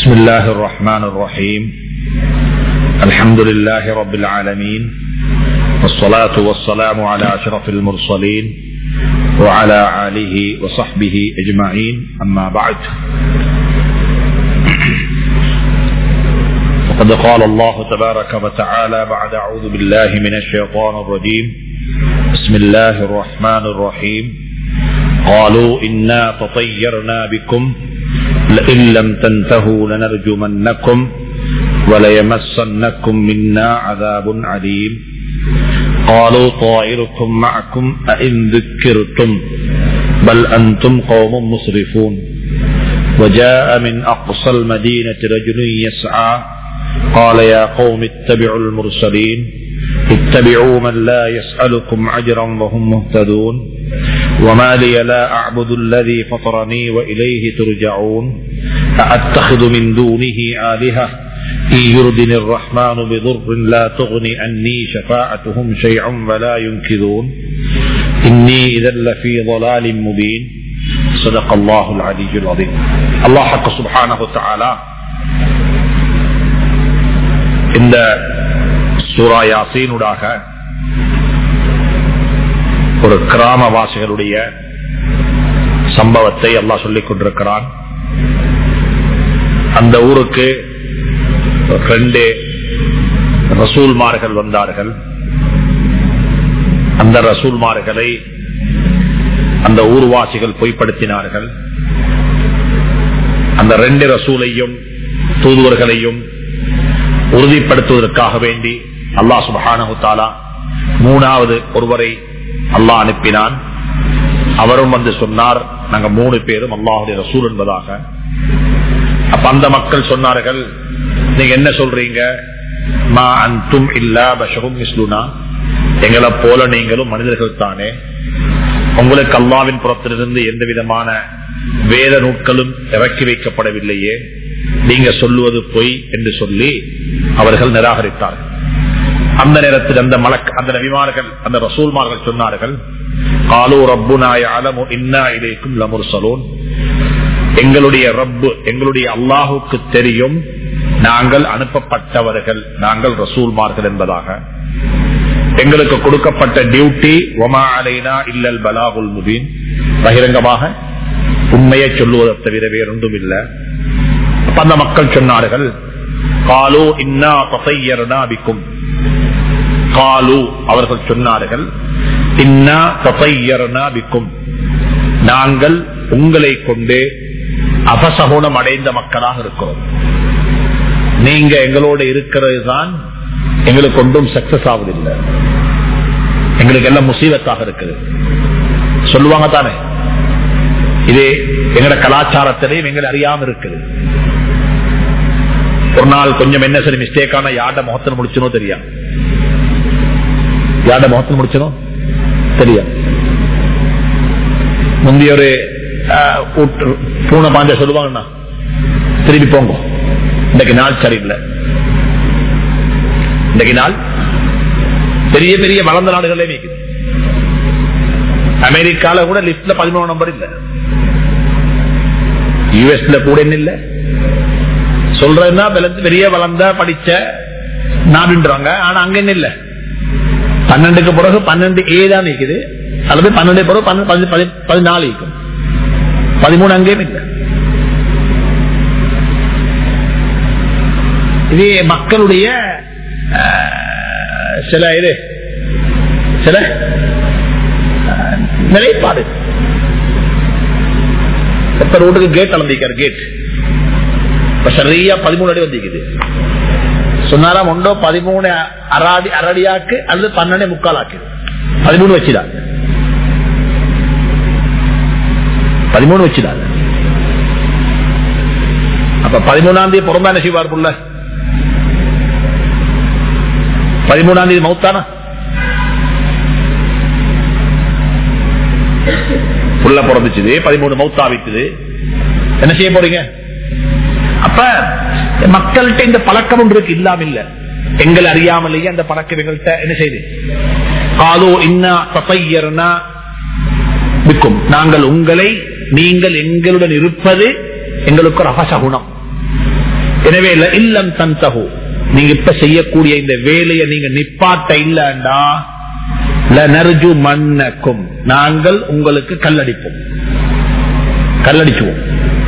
بسم الله الرحمن الرحيم الحمد لله رب العالمين والصلاة والسلام على أشرف المرسلين وعلى آله وصحبه أجمعين أما بعد وقد قال الله تبارك وتعالى بعد أعوذ بالله من الشيطان الرجيم بسم الله الرحمن الرحيم قالوا إنا تطيرنا بكم لئن لم تنتهوا لنرجمنكم وليمسنكم منا عذاب عليم قالوا طائركم معكم أئن ذكرتم بل أنتم قوم مسرفون وجاء من أقصى المدينة رجل يسعى قال يا قوم اتبعوا المرسلين اتبعوا من لا يسألكم أجرا وهم مهتدون وما لي لا أعبد الذي فطرني وإليه ترجعون أأتخذ من دونه آلهة إن يردني الرحمن بضر لا تغني عني شفاعتهم شيئا ولا ينكذون إني إذا لفي ضلال مبين صدق الله العلي العظيم الله حق سبحانه وتعالى இந்த சூரா யாசீனுடாக ஒரு கிராமவாசிகளுடைய சம்பவத்தை அல்லாஹ் சொல்லிக் கொண்டிருக்கிறான் அந்த ஊருக்கு ரெண்டு ரசூல்மார்கள் வந்தார்கள் அந்த ரசூல்மார்களை அந்த ஊர்வாசிகள் பொய்ப்படுத்தினார்கள் அந்த ரெண்டு ரசூலையும் தூதுவர்களையும் உறுதிப்படுத்துவதற்காக வேண்டி அல்லாஹ் சுபஹானஹு தாலா மூணாவது ஒருவரை அல்லாஹ் அனுப்பினான் அவரும் வந்து சொன்னார் நாங்க மூணு பேரும் அல்லாஹுடைய ரசூல் என்பதாக அப்ப அந்த மக்கள் சொன்னார்கள் நீங்க என்ன சொல்றீங்க மா அன்தும் இல்லா பஷரும் மிஸ்லுனா எங்களை போல நீங்களும் மனிதர்கள் தானே உங்களுக்கு அல்லாவின் புறத்திலிருந்து எந்த விதமான வேத நூட்களும் இறக்கி வைக்கப்படவில்லையே நீங்க சொல்லுவது பொய் என்று சொல்லி அவர்கள் நிராகரித்தார்கள் அந்த நேரத்தில் அந்த மலக் அந்த நபிமார்கள் அந்த ரசூல்மார்கள் சொன்னார்கள் காலு ரப்புனாய அலமு இன்னா இலைக்கும் லமுர் சலூன் எங்களுடைய ரப்பு எங்களுடைய அல்லாஹுக்கு தெரியும் நாங்கள் அனுப்பப்பட்டவர்கள் நாங்கள் ரசூல்மார்கள் என்பதாக எங்களுக்கு கொடுக்கப்பட்ட டியூட்டி ஒமா அலைனா இல்லல் பலாகுல் முபீன் பகிரங்கமாக உண்மையை சொல்லுவதை தவிர வேறொன்றும் இல்லை அந்த மக்கள் சொன்னார்கள் காலு இன்னா தசையர்னா பிக்கும் காலு அவர்கள் சொன்னார்கள் இன்னா தசையர்னா பிக்கும் நாங்கள் உங்களை கொண்டு அபசகுணம் அடைந்த மக்களாக இருக்கிறோம் நீங்க எங்களோட இருக்கிறது தான் எங்களுக்கு ஒன்றும் சக்சஸ் ஆவதில்லை எங்களுக்கு எல்லாம் முசீபத்தாக இருக்குது சொல்லுவாங்க தானே இது எங்களோட கலாச்சாரத்திலையும் எங்களை அறியாம இருக்குது ஒரு நாள் கொஞ்சம் என்ன சரி மிஸ்டேக்கான யாட முகத்தில் முடிச்சனோ தெரியா யாட முகத்தில் முடிச்சனோ தெரியா முந்தைய ஒரு பூனை பாஞ்ச சொல்லுவாங்கண்ணா திரும்பி போங்க இன்னைக்கு நாள் சரியில்லை இன்னைக்கு நாள் பெரிய பெரிய வளர்ந்த நாடுகளே நீக்குது அமெரிக்கால கூட லிஸ்ட்ல பதிமூணு நம்பர் இல்ல யூஎஸ்ல கூட என்ன இல்ல சொல்றதுன்னா பெரிய வளர்ந்த படிச்ச நாடுன்றாங்க ஆனா அங்க என்ன இல்ல பன்னெண்டுக்கு பிறகு பன்னெண்டு ஏ தான் நிக்குது அல்லது பன்னெண்டு பிறகு பதினாலு இருக்கும் பதிமூணு அங்கேயும் இல்லை இது மக்களுடைய சில இது சில நிலைப்பாடு ஒருத்தர் ரோட்டுக்கு கேட் அளந்திருக்காரு கேட் இப்ப சரியா பதிமூணு அடி வந்திருக்குது சொன்னாராம் ஒன்றோ பதிமூணு அராடி அரடியாக்கு அல்லது பன்னெண்டு முக்கால் ஆக்கு பதிமூணு வச்சுதான் பதிமூணு வச்சுதான் அப்ப பதிமூணாம் தேதி பிறந்தா என்ன செய்வார் புள்ள பதிமூணாம் தேதி மௌத்தானா புள்ள பிறந்துச்சுது பதிமூணு மௌத்தா வைத்தது என்ன செய்ய போறீங்க அப்ப மக்கள்கிட்ட இந்த பழக்கம் ஒன்று இருக்கு இல்லாம இல்ல எங்கள் அறியாமலேயே அந்த பழக்கம் எங்கள்கிட்ட என்ன செய்யுது காலோ இன்னா தப்பையர்னா விற்கும் நாங்கள் உங்களை நீங்கள் எங்களுடன் இருப்பது எங்களுக்கு ஒரு அபசகுணம் எனவே இல்ல இல்லம் தந்தகு நீங்க இப்ப செய்யக்கூடிய இந்த வேலையை நீங்க நிப்பாட்ட இல்லண்டா நர்ஜு மன்னக்கும் நாங்கள் உங்களுக்கு கல்லடிப்போம் கல்லடிச்சுவோம்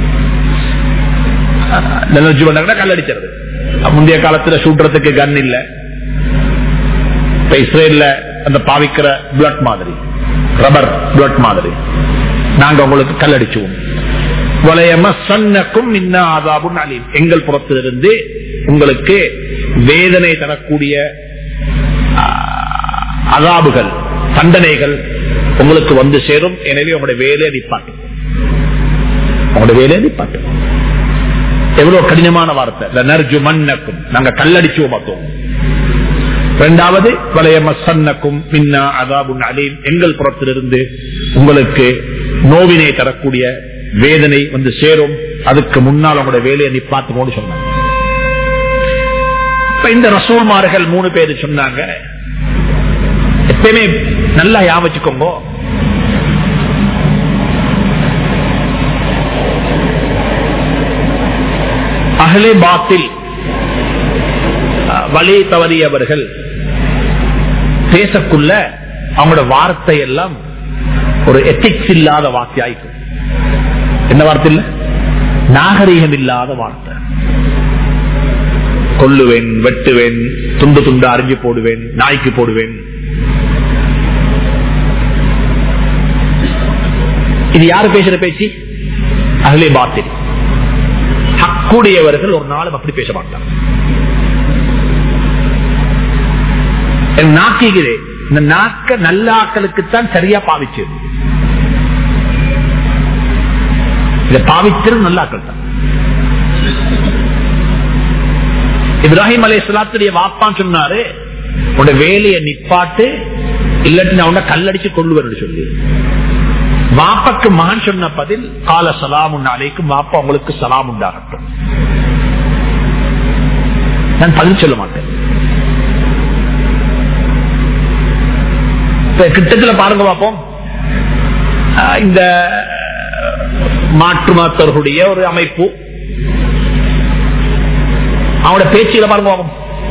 நர்ஜு மன்னக்குனா கல்லடிக்கிறது முந்தைய காலத்துல சூட்டுறதுக்கு கன் இல்ல இப்ப இஸ்ரேல்ல அந்த பாவிக்கிற பிளட் மாதிரி ரப்பர் பிளட் மாதிரி நாங்க உங்களுக்கு கல்லடிச்சுவோம் வலையமசன்னக்கும் இன்னா ஆதாபுன் அலீம் எங்கள் புறத்திலிருந்து உங்களுக்கு வேதனை தரக்கூடிய அதாபுகள் தண்டனைகள் உங்களுக்கு வந்து சேரும் எனவே உங்களுடைய வேலையை நிப்பாட்டும் உங்களுடைய வேலையை நிப்பாட்டும் எவ்வளவு கடினமான வார்த்தை நர்ஜு மன்னக்கும் நாங்க கல்லடிச்சுவோம் பார்த்தோம் இரண்டாவது வலையமசன்னக்கும் பின்னா அதாபுன் அலீம் எங்கள் புறத்திலிருந்து உங்களுக்கு நோவினை தரக்கூடிய வேதனை வந்து சேரும் அதுக்கு முன்னால் உங்களுடைய வேலையை நிப்பாட்டுமோடு சொன்னாங்க இப்ப இந்த ரசோல்மார்கள் மூணு பேரு சொன்னாங்க எப்பயுமே நல்லா யாவச்சுக்கோங்க அகலே பாத்தில் வழி தவறியவர்கள் பேசக்குள்ள அவங்களோட வார்த்தை எல்லாம் ஒரு எத்திக்ஸ் இல்லாத வார்த்தையாய்க்கும் என்ன வார்த்தை இல்ல நாகரீகம் இல்லாத வார்த்தை கொல்லுவேன் வெட்டுவேன் துண்டு துண்டு அறிஞ்சு போடுவேன் நாய்க்கு போடுவேன் இது யாரு பேசுற பேச்சு அகலே பாத்தில் ஹக்குடையவர்கள் ஒரு நாளும் அப்படி பேச மாட்டாங்க நாக்குகிறே இந்த நாக்க நல்ல ஆக்களுக்குத்தான் சரியா பாவிச்சது இதை பாவிச்சது நல்ல ஆக்கள் தான் இப்ராஹிம் அலை சலாத்துடைய வாப்பான் சொன்னாரு உன்னோட வேலையை நிப்பாட்டு இல்லாட்டி நான் உன்னை கல்லடிச்சு கொள்ளுவேன் சொல்லி வாப்பாக்கு மகன் சொன்ன பதில் கால சலாம் அலைக்கும் வாப்பா உங்களுக்கு சலாம் உண்டாகட்டும் நான் பதில் சொல்ல மாட்டேன் கிட்டத்துல பாருங்க பார்ப்போம் இந்த மாற்று மாத்தவர்களுடைய ஒரு அமைப்பு அவனோட பேச்சுகளை பாருங்க பார்ப்போம்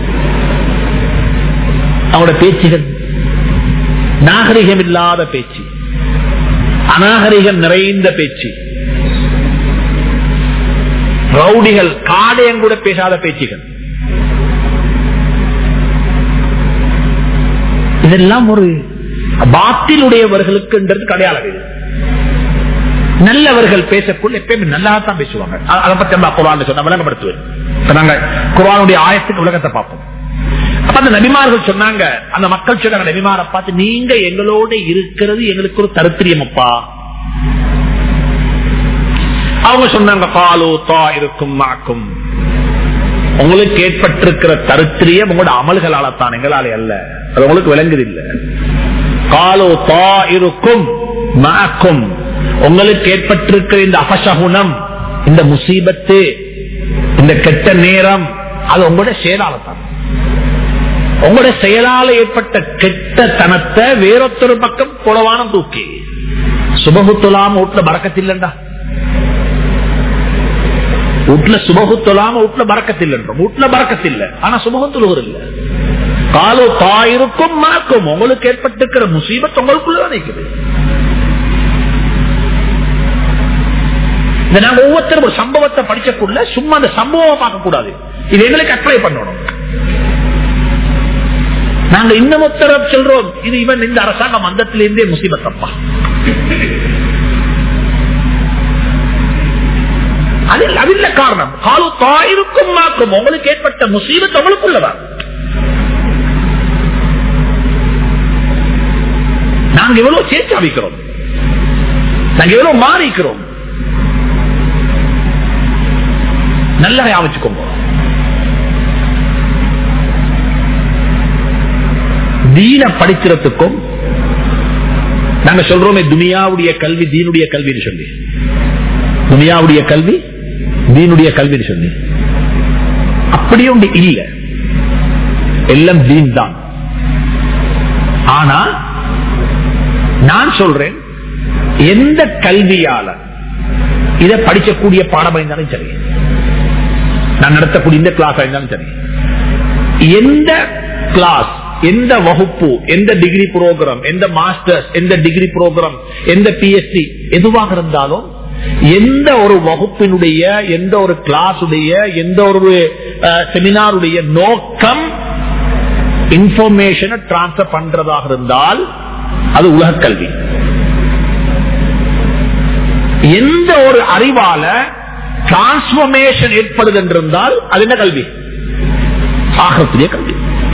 அவனோட பேச்சுகள் நாகரிகம் இல்லாத பேச்சு அநாகரிகம் நிறைந்த பேச்சு ரவுடிகள் காடையம் கூட பேசாத பேச்சுகள் இதெல்லாம் ஒரு பாத்திலுடையவர்களுக்கு அடையாளம் இது நல்லவர்கள் பேசக்குள்ள எப்பயுமே நல்லாதான் பேசுவாங்க அதை பத்தி நம்ம குரான் சொன்ன விளங்கப்படுத்துவேன் இப்ப நாங்க குரானுடைய ஆயத்துக்கு உலகத்தை பார்ப்போம் அப்ப அந்த நபிமார்கள் சொன்னாங்க அந்த மக்கள் சொன்னாங்க நபிமாரை பார்த்து நீங்க எங்களோட இருக்கிறது எங்களுக்கு ஒரு தருத்திரியம் அப்பா அவங்க சொன்னாங்க பாலோ தா இருக்கும் மாக்கும் உங்களுக்கு ஏற்பட்டிருக்கிற தருத்திரியம் உங்களோட அமல்களால தான் எங்களால அல்ல அது உங்களுக்கு விளங்குது இல்ல காலோ தா இருக்கும் மாக்கும் உங்களுக்கு ஏற்பட்டிருக்கிற இந்த அபசகுணம் இந்த முசீபத்து இந்த கெட்ட நேரம் அது உங்களோட செயலால தான் உங்களோட செயலால ஏற்பட்ட கெட்ட தனத்தை வேறொத்தொரு பக்கம் குளவானம் தூக்கி சுபகுத்துலாம் வீட்டுல பறக்கத்தில்லண்டா வீட்டுல சுபகுத்துலாம வீட்டுல பறக்கத்தில்லைன்றோம் வீட்டுல பறக்கத்தில்லை ஆனா சுபகுத்துலுவர் இல்ல காலோ தாயிருக்கும் மாக்கும் உங்களுக்கு ஏற்பட்டிருக்கிற முசீபத் உங்களுக்குள்ளதான் நிற்குது இதை நாங்க ஒவ்வொருத்தரும் ஒரு சம்பவத்தை படிச்சக்குள்ள சும்மா அந்த சம்பவம் பார்க்க கூடாது இது எங்களுக்கு அப்ளை பண்ணணும் நாங்க இன்னும் உத்தரவு சொல்றோம் இது இவன் இந்த அரசாங்க மந்தத்திலிருந்தே முசீபத் அப்பா அதில் அதில்ல காரணம் காலு தாயிருக்கும் மாக்கும் உங்களுக்கு ஏற்பட்ட முசீபத் உங்களுக்குள்ளதான் நாங்க எவ்வளவு சேர்த்து அமைக்கிறோம் நாங்க எவ்வளவு மாறிக்கிறோம் நல்லா அமைச்சுக்கோங்க தீன படிக்கிறதுக்கும் நாங்க சொல்றோமே துனியாவுடைய கல்வி தீனுடைய கல்வின்னு சொல்லி துனியாவுடைய கல்வி தீனுடைய கல்வின்னு சொல்லி அப்படியே ஒன்று இல்ல எல்லாம் தீன் தான் ஆனா நான் சொல்றேன் எந்த கல்வியாளர் இதை படிக்கக்கூடிய பாடம் இருந்தாலும் சரி நான் நடத்தக்கூடிய இந்த கிளாஸ் இருந்தாலும் சரி எந்த கிளாஸ் எந்த வகுப்பு எந்த டிகிரி புரோகிராம் எந்த மாஸ்டர்ஸ் எந்த டிகிரி புரோகிராம் எந்த பிஎஸ்சி எதுவாக இருந்தாலும் எந்த ஒரு வகுப்பினுடைய எந்த ஒரு கிளாஸுடைய எந்த ஒரு செமினாருடைய நோக்கம் இன்ஃபர்மேஷனை டிரான்ஸ்பர் பண்றதாக இருந்தால் அது உலக கல்வி எந்த ஒரு அறிவால டிரான்ஸ்பர்மேஷன் ஏற்படுது என்றிருந்தால் அது என்ன கல்வி ஆகத்திலே கல்வி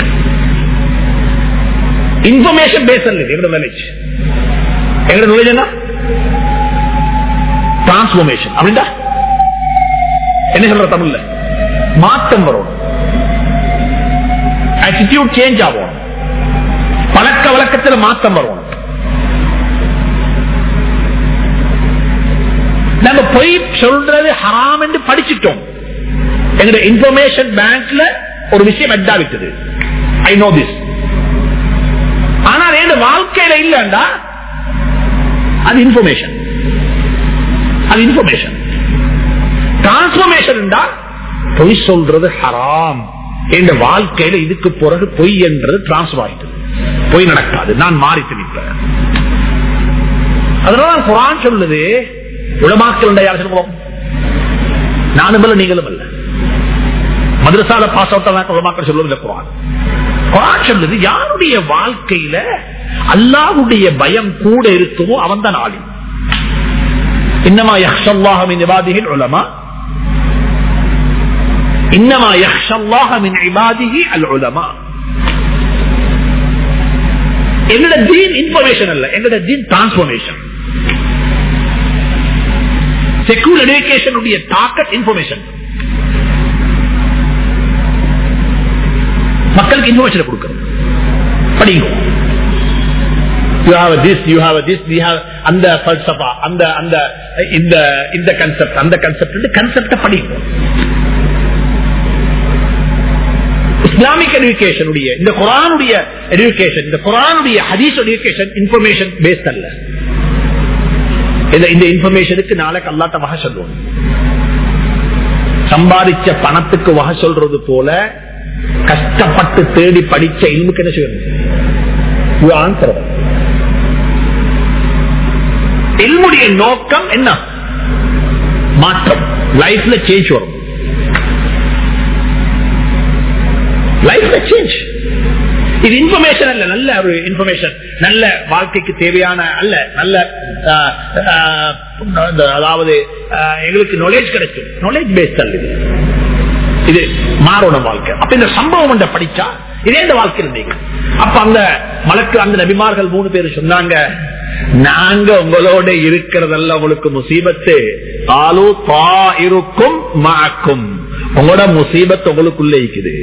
இன்ஃபர்மேஷன் பேசல எங்களோட நாலேஜ் எங்களோட நாலேஜ் என்ன டிரான்ஸ்பர்மேஷன் அப்படின்டா என்ன சொல்ற தமிழ்ல மாற்றம் வரும் ஆட்டிடியூட் சேஞ்ச் ஆகும் பழக்க வழக்கத்தில் மாற்றம் வரும் நம்ம பொய் சொல்றது ஹராம் என்று படிச்சிட்டோம் எங்க இன்ஃபர்மேஷன் பேங்க்ல ஒரு விஷயம் அட்டா விட்டது ஐ நோ திஸ் ஆனால் என் வாழ்க்கையில இல்லண்டா அது இன்ஃபர்மேஷன் அது இன்ஃபர்மேஷன் டிரான்ஸ்பர்மேஷன் பொய் சொல்றது ஹராம் என் வாழ்க்கையில இதுக்கு பிறகு பொய் என்றது டிரான்ஸ்பர் ஆயிட்டது பொய் நடக்காது நான் மாறி திணிப்பேன் அதனால குரான் சொல்லுது உளமாக்கல் யார் சொல்லுவோம் நானும் அல்ல நீங்களும் அல்ல மதுரசால பாஸ் அவுட் உலமாக்கள் சொல்லுவது குரான் குரான் சொல்லுது யாருடைய வாழ்க்கையில அல்லாவுடைய பயம் கூட இருக்குமோ அவன் தான் ஆளி இன்னமா யக்ஷல்லாஹமின் இபாதிகள் உலமா இன்னமா யக்ஷல்லாஹமின் இபாதிகி அல் உலமா எங்களோட தீன் இன்ஃபர்மேஷன் அல்ல எங்களோட தீன் டிரான்ஸ்பர்மேஷன் செக்யூர் எடுக்கேஷன் தாக்கத் இன்ஃபர்மேஷன் மக்களுக்கு இன்ஃபர்மேஷன் கொடுக்கணும் படிங்க you have this you have this you have அந்த பல்சபா அந்த அந்த இந்த இந்த கன்செப்ட் அந்த கன்செப்ட் கன்செப்ட படிங்க இஸ்லாமிக் எடுக்கேஷன் இந்த குரானுடைய எடுக்கேஷன் இந்த குரானுடைய ஹதீஸ் எடுக்கேஷன் இன்ஃபர்மேஷன் பேஸ்ட் அல்ல இந்த இன்ஃபர்மேஷனுக்கு நாளைக்கு அல்லாட்ட வகை சொல்லுவோம் சம்பாதிச்ச பணத்துக்கு வகை சொல்றது போல கஷ்டப்பட்டு தேடி படிச்ச இல்முக்கு என்ன செய்யணும் இல்முடைய நோக்கம் என்ன மாற்றம் லைஃப்ல சேஞ்ச் வரும் லைஃப்ல சேஞ்ச் இது இன்ஃபர்மேஷன் அல்ல நல்ல ஒரு இன்ஃபர்மேஷன் நல்ல வாழ்க்கைக்கு தேவையான அல்ல நல்ல அதாவது எங்களுக்கு நாலேஜ் கிடைக்கும் நாலேஜ் பேஸ்ட் அல்ல இது இது மாறணும் வாழ்க்கை அப்ப இந்த சம்பவம் ஒன்றை படிச்சா இதே இந்த வாழ்க்கை இருந்தீங்க அப்ப அந்த மலக்கு அந்த நபிமார்கள் மூணு பேர் சொன்னாங்க நாங்க உங்களோட இருக்கிறதல்ல உங்களுக்கு முசீபத்து ஆலு பா இருக்கும் மாக்கும் உங்களோட முசீபத் உங்களுக்குள்ள இருக்குது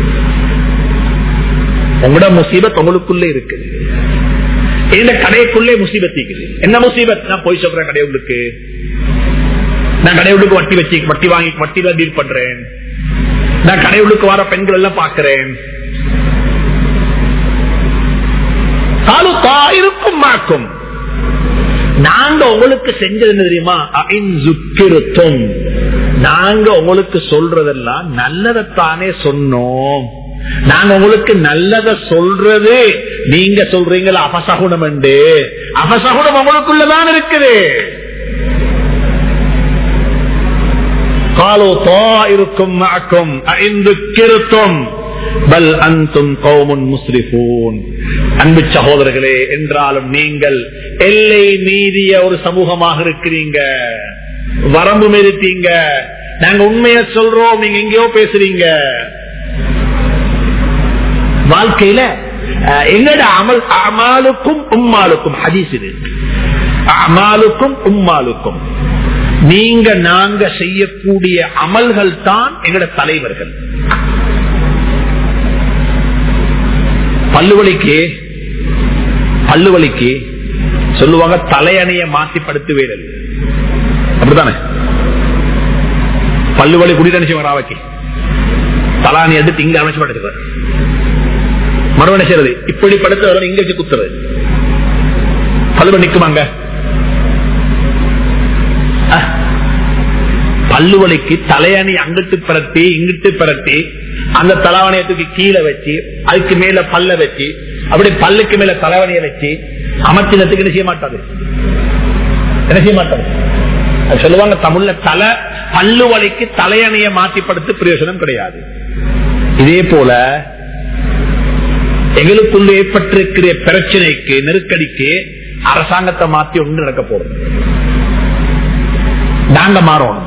உங்களோட முசீபத் உங்களுக்குள்ளே இருக்குது இந்த கடைக்குள்ளே முசீபத் இருக்குது என்ன முசீபத் நான் போய் சொல்றேன் கடை உள்ளுக்கு நான் கடை உள்ளுக்கு வட்டி வச்சு வட்டி வாங்கி வட்டியில டீல் பண்றேன் நான் கடை உள்ளுக்கு வர பெண்கள் எல்லாம் பாக்குறேன் இருக்கும் மாக்கும் நாங்க உங்களுக்கு செஞ்சது என்ன தெரியுமா அஇன்சுக்கிருத்தும் நாங்க உங்களுக்கு சொல்றதெல்லாம் நல்லதைத்தானே சொன்னோம் நாங்க உங்களுக்கு நல்லத சொல்றது நீங்க சொல்றீங்களா அபசகுணம் என்று அபசகுணம் உங்களுக்குள்ளதான் இருக்குது காலோ தோ இருக்கும் மாக்கும் ஐந்து கிருத்தும் பல் அந்தும் கௌமுன் முஸ்ரிபூன் அன்பு சகோதரர்களே என்றாலும் நீங்கள் எல்லை மீறிய ஒரு சமூகமாக இருக்கிறீங்க வரம்பு மீறித்தீங்க நாங்க உண்மைய சொல்றோம் நீங்க எங்கேயோ பேசுறீங்க வாழ்க்கையில எங்கட அமல் அமாலுக்கும் உம்மாலுக்கும் ஹதீஸ் இது அமாலுக்கும் உம்மாலுக்கும் நீங்க நாங்க செய்யக்கூடிய அமல்கள் தான் எங்கட தலைவர்கள் பல்லுவலிக்கு பல்லுவலிக்கு சொல்லுவாங்க தலையணைய மாற்றி படுத்துவேன் அப்படித்தானே பல்லுவலி குடிட்டு நினைச்சு ராவைக்கு தலானி எடுத்து இங்க அமைச்சு படுத்துவார் மறுவனை செய்யறது இப்படி படுத்த இங்க வச்சு குத்துறது பல்லுவ நிக்குமாங்க பல்லுவலிக்கு தலையணி அங்கிட்டு பிரட்டி இங்கிட்டு பிரட்டி அந்த தலைவணியத்துக்கு கீழே வச்சு அதுக்கு மேல பல்ல வச்சு அப்படி பல்லுக்கு மேல தலைவணியை வச்சு அமர்த்தினத்துக்கு என்ன செய்ய மாட்டாது என்ன செய்ய மாட்டாது அது சொல்லுவாங்க தமிழ்ல தலை பல்லு வலிக்கு தலையணைய மாற்றிப்படுத்த பிரயோஜனம் கிடையாது இதே போல எங்களுக்குள்ள ஏற்பட்டிருக்கிற பிரச்சனைக்கு நெருக்கடிக்கு அரசாங்கத்தை மாற்றி ஒன்று நடக்க போறோம் நாங்க மாறணும்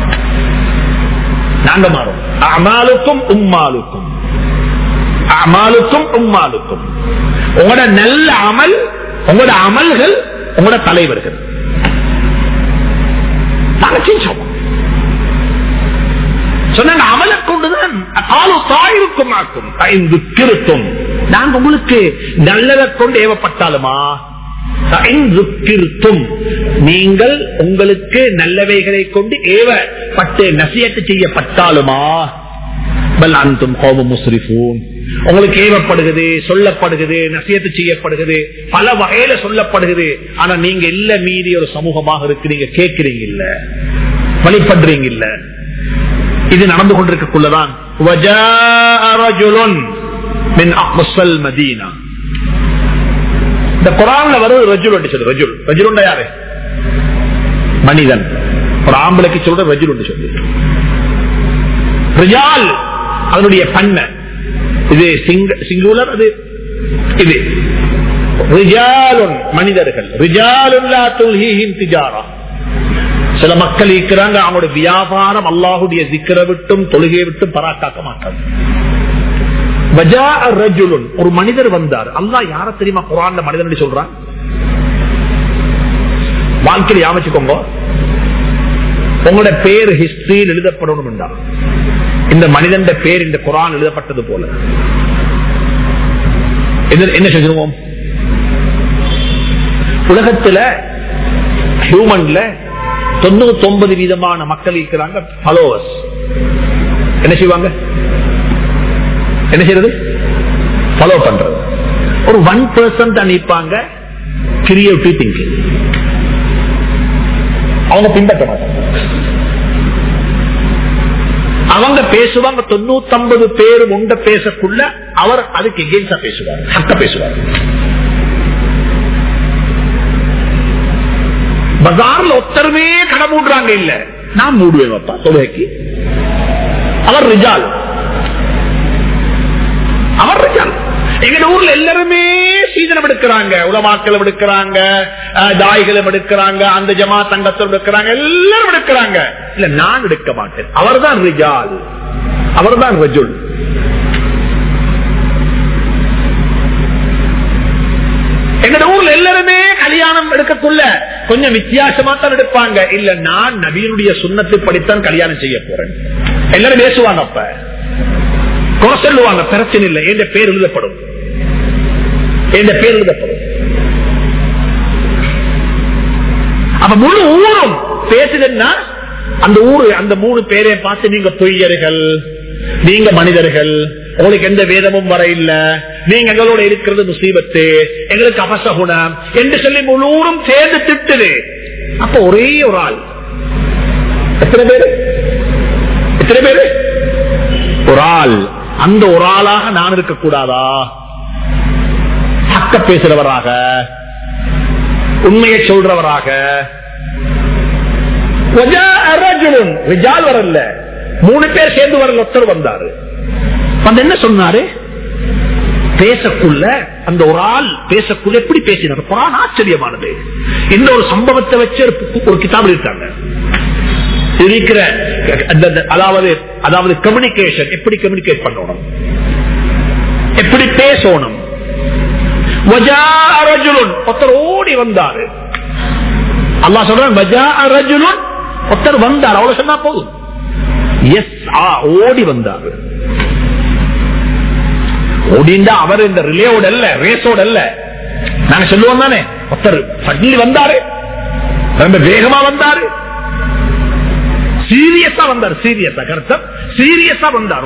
நாங்க மாறணும் அமாலுக்கும் உம்மாலுக்கும் அமாலுக்கும் உம்மாலுக்கும் உங்களோட நல்ல அமல் உங்களோட அமல்கள் உங்களோட தலைவர்கள் நாங்க செஞ்சோம் சொன்னாங்க அமலை கொண்டுதான் காலு தாயிருக்கும் ஆக்கும் ஐந்து திருத்தும் நாங்க உங்களுக்கு நல்லதை கொண்டு ஏவப்பட்டாலுமா ஐந்து திருத்தும் நீங்கள் உங்களுக்கு நல்லவைகளை கொண்டு ஏவப்பட்டு நசியத்து செய்யப்பட்டாலுமா பல் அந்தும் கோபம் முஸ்ரிஃபூன் உங்களுக்கு ஏவப்படுகிறது சொல்லப்படுகிறது நசியத்து செய்யப்படுகிறது பல வகையில சொல்லப்படுகிறது ஆனா நீங்க இல்ல மீறி ஒரு சமூகமாக இருக்கிறீங்க கேட்கிறீங்க இல்ல வழிபடுறீங்க இல்ல இது நடந்து கொண்டிருக்கக்குள்ளதான் மதீனா இந்த குரான்ல வருது ரஜுல் சொல்லு ரஜுல் ரஜுல் யாரு மனிதன் ஒரு ஆம்பளைக்கு சொல்ற ரஜுல் சொல்லு ரிஜால் அதனுடைய பண்ண இது சிங்குலர் அது இது ரிஜாலுன் மனிதர்கள் ரிஜாலுல்லா துல்ஹீஹிம் திஜாரா சில மக்கள் இருக்கிறாங்க அவங்களுடைய வியாபாரம் அல்லாஹுடைய சிக்கரை விட்டும் தொழுகையை விட்டும் பராக்காக்க மாட்டாங்க ஒரு மனிதர் வந்தார் அல்லா யார தெரியுமா குரான் மனிதன் சொல்றான் வாழ்க்கையில் யாமச்சுக்கோங்க உங்களோட பேர் ஹிஸ்டரியில் எழுதப்படணும் இந்த மனிதன் பேர் இந்த குரான் எழுதப்பட்டது போல என்ன செஞ்சிருவோம் உலகத்துல ஹியூமன்ல தொண்ணூத்தி ஒன்பது வீதமான மக்கள் இருக்கிறாங்க ஃபாலோவர்ஸ் என்ன செய்வாங்க என்ன செய்யறது ஃபாலோ பண்றது ஒரு ஒன் பர்சன்ட் அனுப்பாங்க கிரியேட்டிவ் திங்கிங் அவங்க பின்பற்ற மாட்டாங்க அவங்க பேசுவாங்க தொண்ணூத்தி ஐம்பது பேர் உண்ட பேசக்குள்ள அவர் அதுக்கு எகேன்ஸ்டா பேசுவார் சட்ட பேசுவார் பஜார்ல ஒத்தருமே கடை மூடுறாங்க இல்ல நான் மூடுவேன் அப்பா தொழுகைக்கு அவர் ரிஜால் அவர் ரிஜால் எங்க ஊர்ல எல்லாருமே சீதனம் எடுக்கிறாங்க உலமாக்கள் எடுக்கிறாங்க தாய்களும் எடுக்கிறாங்க அந்த ஜமா தங்கத்தில் எடுக்கிறாங்க எல்லாரும் எடுக்கிறாங்க இல்ல நான் எடுக்க மாட்டேன் அவர் தான் ரிஜால் அவர் தான் ரஜுல் எங்க ஊர்ல எல்லாருமே கல்யாணம் எடுக்கக்குள்ள கொஞ்சம் வித்தியாசமா தான் எடுப்பாங்க இல்ல நான் நபீனுடைய சுண்ணத்தை படித்தான் கல்யாணம் செய்ய போறேன் எல்லாரும் பேசுவாங்க அப்ப குறை சொல்லுவாங்க பிரச்சனை இல்லை என்ற பேர் எழுதப்படும் என்ற பேர் எழுதப்படும் அப்ப முழு ஊரும் பேசுதுன்னா அந்த ஊரு அந்த மூணு பேரை பார்த்து நீங்க பொய்யர்கள் நீங்க மனிதர்கள் உங்களுக்கு எந்த வேதமும் வர இல்ல நீங்க எங்களோட இருக்கிறது முசீபத்து எங்களுக்கு அபசகுணம் என்று சொல்லி முழுவதும் சேர்ந்து திட்டுது அப்ப ஒரே ஒரு ஆள் எத்தனை பேரு எத்தனை பேரு ஒரு ஆள் அந்த ஒரு ஆளாக நான் இருக்கக்கூடாதா ஹக்க பேசுறவராக உண்மையை சொல்றவராக ரிஜால் வரல மூணு பேர் சேர்ந்து வரல ஒருத்தர் வந்தாரு வந்து என்ன சொன்னாரு பேசக்குள்ள அந்த ஒரு ஆள் பேசக்குள்ள எப்படி பேசினார் குரான் ஆச்சரியமானது இந்த ஒரு சம்பவத்தை வச்சு ஒரு கிதாப் இருக்காங்க இருக்கிற அதாவது அதாவது கம்யூனிகேஷன் எப்படி கம்யூனிகேட் பண்ணணும் எப்படி பேசணும் ஒருத்தர் ஓடி வந்தாரு அல்லா சொல்றேன் ஒருத்தர் வந்தார் அவ்வளவு சொன்னா போதும் எஸ் ஓடி வந்தாரு ஓடிண்டா அவர் இந்த ரிலேவோட அல்ல ரேஸோட அல்ல நாங்க சொல்லுவோம் தானே ஒருத்தர் சட்லி வந்தாரு ரொம்ப வேகமா வந்தாரு சீரியஸா வந்தார் சீரியஸா கருத்தம் சீரியஸா வந்தார்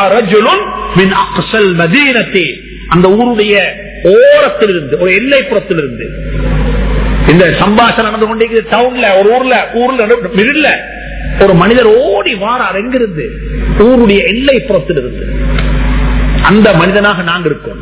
அந்த ஊருடைய ஓரத்திலிருந்து ஒரு எல்லைப்புறத்திலிருந்து இந்த சம்பாஷணம் நடந்து கொண்டிருக்கிறது டவுன்ல ஒரு ஊர்ல ஊர்ல மிடில் ஒரு மனிதர் ஓடி வாரார் எங்கிருந்து ஊருடைய எல்லை புறத்திலிருந்து அந்த மனிதனாக நாங்க இருக்கோம்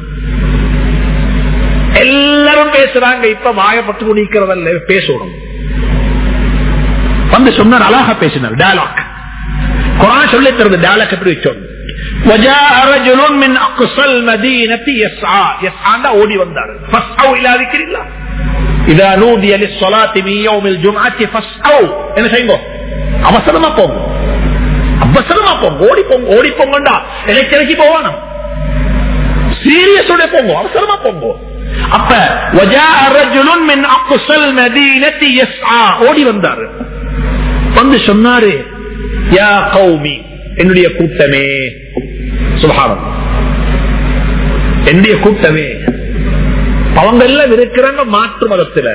எல்லாரும் பேசுறாங்க இப்ப வாயப்பட்டு குடிக்கிறதல்ல பேசணும் வந்து சொன்னார் அழகா பேசினார் டயலாக் குரான் சொல்லி தருது டயலாக் எப்படி வச்சோம் وجاء رجل من اقصى المدينه يسعى يسعى ஓடி வந்தார் فاسعوا الى ذكر الله اذا نودي للصلاه من يوم الجمعه فاسعوا என்ன செய்யுங்க அவசரமா போங்க அவசரமா போங்க ஓடி போங்க ஓடி போங்கண்டா இலக்கிறக்கி போவானா சீரியஸோட போங்க அவசரமா போங்க அப்ப وجاء رجل من اقصى المدينه يسعى ஓடி வந்தார் வந்து சொன்னாரு யா கௌமி என்னுடைய கூட்டமே சுபாரம் என்னுடைய கூட்டமே அவங்க எல்லாம் இருக்கிறாங்க மாற்று மதத்துல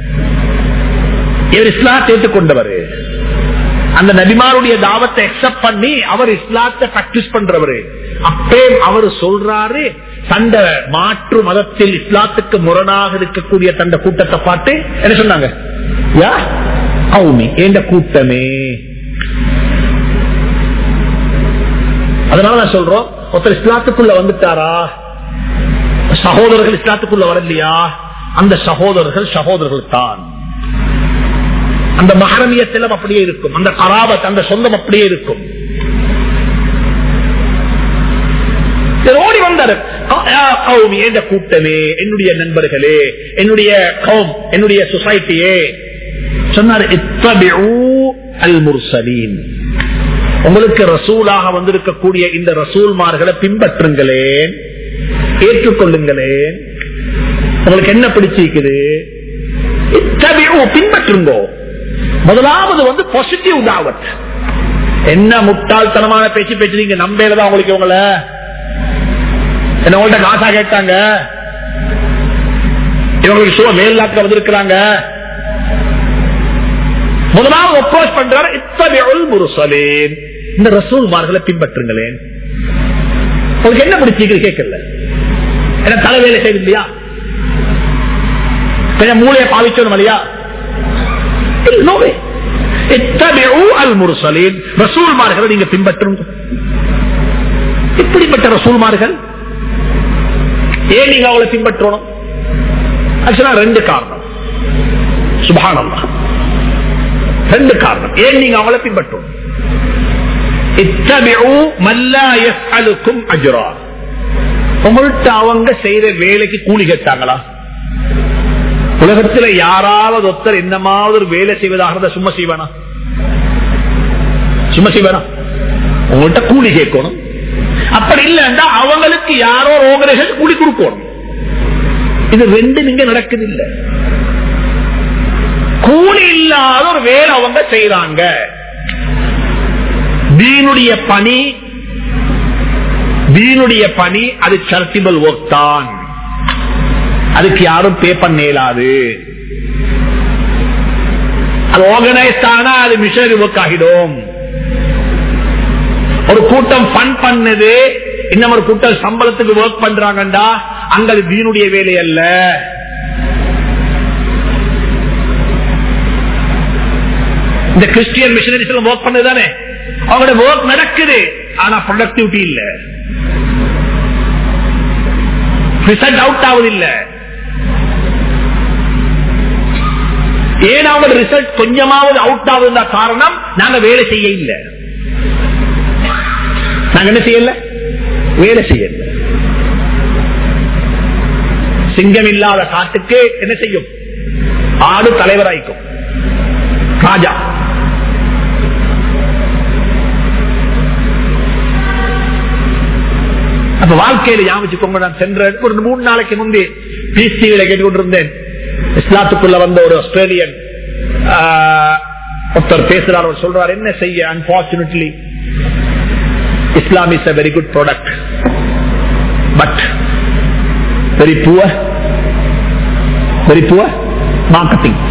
இவர் இஸ்லாத்தை ஏற்றுக்கொண்டவர் அந்த நபிமாருடைய தாவத்தை அக்செப்ட் பண்ணி அவர் இஸ்லாத்தை பிராக்டிஸ் பண்றவரு அப்பே அவர் சொல்றாரு தண்ட மாற்று மதத்தில் இஸ்லாத்துக்கு முரணாக இருக்கக்கூடிய தண்ட கூட்டத்தை பார்த்து என்ன சொன்னாங்க யா கௌமி என்ற கூட்டமே அதனால நான் சொல்றோம் ஒருத்தர் இஸ்லாத்துக்குள்ள வந்துட்டாரா சகோதரர்கள் இஸ்லாத்துக்குள்ள வரலையா அந்த சகோதரர்கள் சகோதரர்கள் தான் அந்த மகரமிய செல்லம் அப்படியே இருக்கும் அந்த கராபத் அந்த சொந்தம் அப்படியே இருக்கும் ஓடி வந்தார் என்ற கூட்டமே என்னுடைய நண்பர்களே என்னுடைய கௌம் என்னுடைய சொசைட்டியே சொன்னார் அல் முர்சலீன் உங்களுக்கு ரசூலாக வந்திருக்கக்கூடிய இந்த ரசூல்மார்களை பின்பற்றுங்களேன் ஏற்றுக்கொள்ளுங்களேன் உங்களுக்கு என்ன பிடிச்சிருக்குது பின்பற்றுங்கோ முதலாவது வந்து பாசிட்டிவ் தாவத் என்ன முட்டாள்தனமான பேச்சு பேசுறீங்க நம்பேலதான் உங்களுக்கு உங்களை என்ன உங்கள்ட்ட காசா கேட்டாங்க இவங்களுக்கு சுவ மேல்நாட்டில் வந்திருக்கிறாங்க முதலாவது அப்ரோச் பண்றாரு இத்தகைய முருசலேன் இந்த ரசூல்மார்களை பின்பற்றுங்களேன் உங்களுக்கு என்ன பிடிச்சிருக்கு கேட்கல என்ன தலைவேலை செய்து இல்லையா கொஞ்சம் மூளையை பாவிச்சோம் இல்லையா ரசூல்மார்களை நீங்க பின்பற்றுங்க இப்படிப்பட்ட ரசூல்மார்கள் ஏன் நீங்க அவளை பின்பற்றணும் ஆக்சுவலா ரெண்டு காரணம் சுபானம்மா ரெண்டு காரணம் ஏன் நீங்க அவளை பின்பற்றணும் உங்கள்கிட்ட அவங்க செய்யற வேலைக்கு கூலி கேட்டாங்களா உலகத்துல யாராவது ஒருத்தர் என்னமாவது ஒரு வேலை செய்வதாக இருந்தா சும்மா செய்வானா சும்மா செய்வானா உங்கள்கிட்ட கூலி கேட்கணும் அப்படி இல்லைன்னா அவங்களுக்கு யாரோ ரோகர்கள் கூலி கொடுக்கணும் இது ரெண்டு நீங்க நடக்குது இல்ல கூலி இல்லாத ஒரு வேலை அவங்க செய்யறாங்க தீனுடைய பணி தீனுடைய பணி அது சாரிட்டபிள் ஒர்க் தான் அதுக்கு யாரும் பே பண்ண இயலாது அது ஆர்கனைஸ் ஆனா அது மிஷனரி ஒர்க் ஆகிடும் ஒரு கூட்டம் பண் பண்ணுது இன்னும் ஒரு கூட்டம் சம்பளத்துக்கு ஒர்க் பண்றாங்கண்டா அங்க அது தீனுடைய வேலை அல்ல இந்த கிறிஸ்டியன் மிஷனரிஸ் ஒர்க் பண்ணதுதானே அவங்களோட ஒர்க் நடக்குது ஆனா ப்ரொடக்டிவிட்டி இல்ல ரிசல்ட் அவுட் ஆகுது இல்ல ஏன் அவங்க ரிசல்ட் கொஞ்சமாவது அவுட் ஆகுதுன்னா காரணம் நாங்க வேலை செய்ய இல்ல நாங்க என்ன செய்யல வேலை செய்யல சிங்கம் இல்லாத காட்டுக்கு என்ன செய்யும் ஆடு தலைவராய்க்கும் ராஜா அப்ப வாழ்க்கையில ஞாபகம் நான் சென்ற ஒரு மூணு நாளைக்கு முன்பே பிசிவில கேட்டுக்கொண்டிருந்தேன் இஸ்லாத்துக்குள்ள வந்த ஒரு ஆஸ்திரேலியன் ஒருத்தர் பேசுறார் அவர் சொல்றார் என்ன செய்ய unfortunately Islam is a very good product but very poor very poor marketing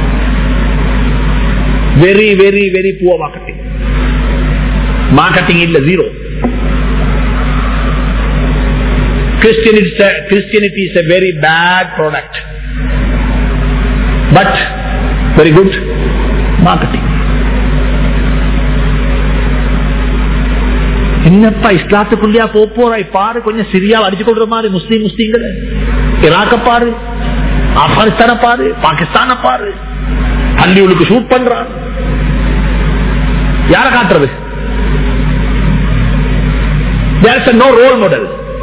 very very very poor marketing marketing இல்ல zero Christianity is, a, Christianity is a very bad product. But very good marketing. என்னப்பா இஸ்லாத்துக்குள்ளயா போ போறாய் பாரு கொஞ்சம் சிரியாவை அடிச்சு கொள்ற மாதிரி முஸ்லீம் முஸ்லீம்களை ஈராக்க பாரு ஆப்கானிஸ்தான பாரு பாகிஸ்தான பாரு பள்ளிகளுக்கு ஷூட் பண்றான் யார காட்டுறது There's a no role model.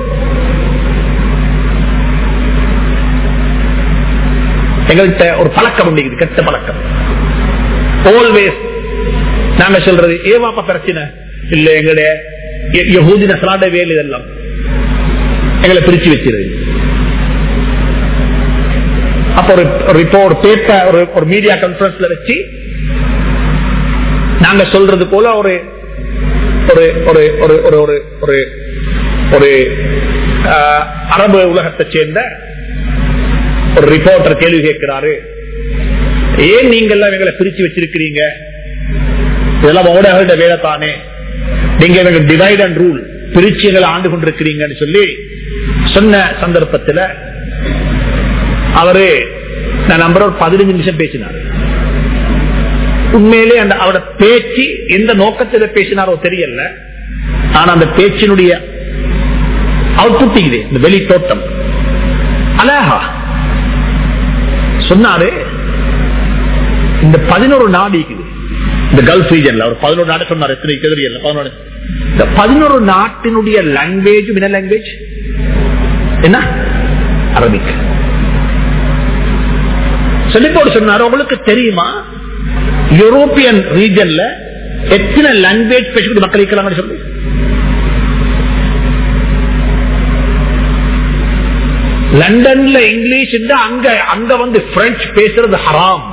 எங்கள்கிட்ட ஒரு பழக்கம் உண்டு இது கெட்ட பழக்கம் ஆல்வேஸ் நாங்க சொல்றது ஏவாப்பா பிரச்சனை இல்ல எங்களுடைய ய- யஹூதி நசலாட வேல் இதெல்லாம் எங்களை பிரிச்சு வச்சிருது அப்ப ஒரு ரிப்போர்ட் பேப்பர் ஒரு ஒரு மீடியா கான்பரன்ஸ்ல வச்சு நாங்க சொல்றது போல ஒரு ஒரு ஒரு ஒரு ஒரு ஒரு ஒரு ஒரு ஆஹ், அரபு உலகத்தை சேர்ந்த ஒரு ரிப்போர்ட்டர் கேள்வி கேட்கிறாரு ஏன் நீங்க எல்லாம் எங்களை பிரிச்சு வச்சிருக்கிறீங்க இதெல்லாம் ஓடகர்கள வேலை தானே நீங்க எனக்கு டிவைட் அண்ட் ரூல் பிரிச்சு எங்களை ஆண்டு கொண்டிருக்கிறீங்கன்னு சொல்லி சொன்ன சந்தர்ப்பத்தில் அவரு நான் நம்பர் ஒரு பதினஞ்சு நிமிஷம் பேசினார் உண்மையிலே அந்த அவரோட பேச்சு எந்த நோக்கத்தில் பேசினாரோ தெரியல ஆனா அந்த பேச்சினுடைய அவுட்புட் இது இந்த வெளி தோட்டம் அழகா சொன்னாரு இந்த பதினோரு நாடு இருக்குது இந்த கல்ஃப் ரீஜன்ல ஒரு பதினோரு நாடு சொன்னார் எத்தனை தெரியல பதினோரு இந்த பதினோரு நாட்டினுடைய லாங்குவேஜ் என்ன லாங்குவேஜ் என்ன அரபிக் சொல்லிப்போடு சொன்னாரு உங்களுக்கு தெரியுமா யூரோப்பியன் ரீஜன்ல எத்தனை லாங்குவேஜ் பேசக்கூடிய மக்கள் இருக்கிறாங்கன்னு சொல்லி லண்டன்ல இங்கிலீஷ் இருந்தா அங்க அங்க வந்து பிரெஞ்சு பேசுறது ஹராம்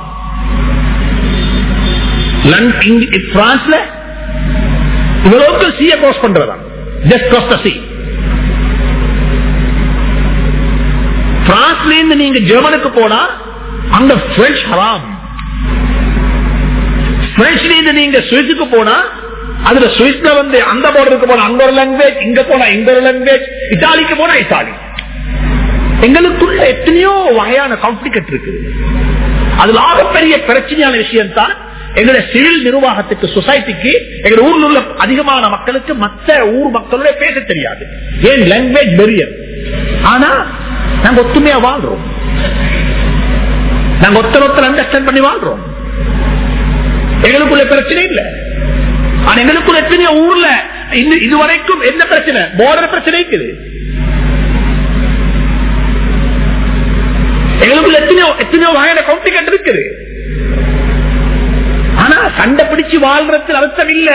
லண்ட- இங்க- பிரான்ஸ்ல இவ்வளவுக்கு சீய கோஸ் பண்றதா ஜஸ்ட் cross the sea பிரான்ஸ்ல இருந்து நீங்க ஜெர்மனுக்கு போனா அங்க பிரெஞ்சு ஹராம் பிரெஞ்சுல இருந்து நீங்க சுவிஸுக்கு போனா அதுல சுவிஸ்ல வந்து அந்த போர்டருக்கு போனா அங்க ஒரு லாங்குவேஜ் இங்க போனா இங்க ஒரு லாங்குவேஜ் இத்தாலிக்கு போனா இத்தாலி எங்களுக்குள்ள எத்தனையோ வகையான காம்ப்ளிகேட் இருக்குது அதுல ஆகப்பெரிய பிரச்சனையான விஷயம் தான் எங்களுடைய சிவில் நிர்வாகத்துக்கு சொசைட்டிக்கு எங்க ஊர்ல உள்ள அதிகமான மக்களுக்கு மற்ற ஊர் மக்களோட பேச தெரியாது ஏன் லாங்குவேஜ் பெரியர் ஆனா நாங்க ஒத்துமையா வாழ்றோம் நாங்க ஒத்தர் ஒத்தர் அண்டர்ஸ்டாண்ட் பண்ணி வாழ்றோம் எங்களுக்குள்ள பிரச்சனை இல்ல ஆனா எங்களுக்குள்ள எத்தனையோ ஊர்ல இன்னும் இதுவரைக்கும் என்ன பிரச்சனை போர்டர் பிரச்சனை இருக்குது எங்களுக்குள்ள எத்தனையோ எத்தனையோ வகையான காம்ப்ளிகேட் இருக்குது ஆனா சண்டை பிடிச்சு வாழ்றது அர்த்தம் இல்ல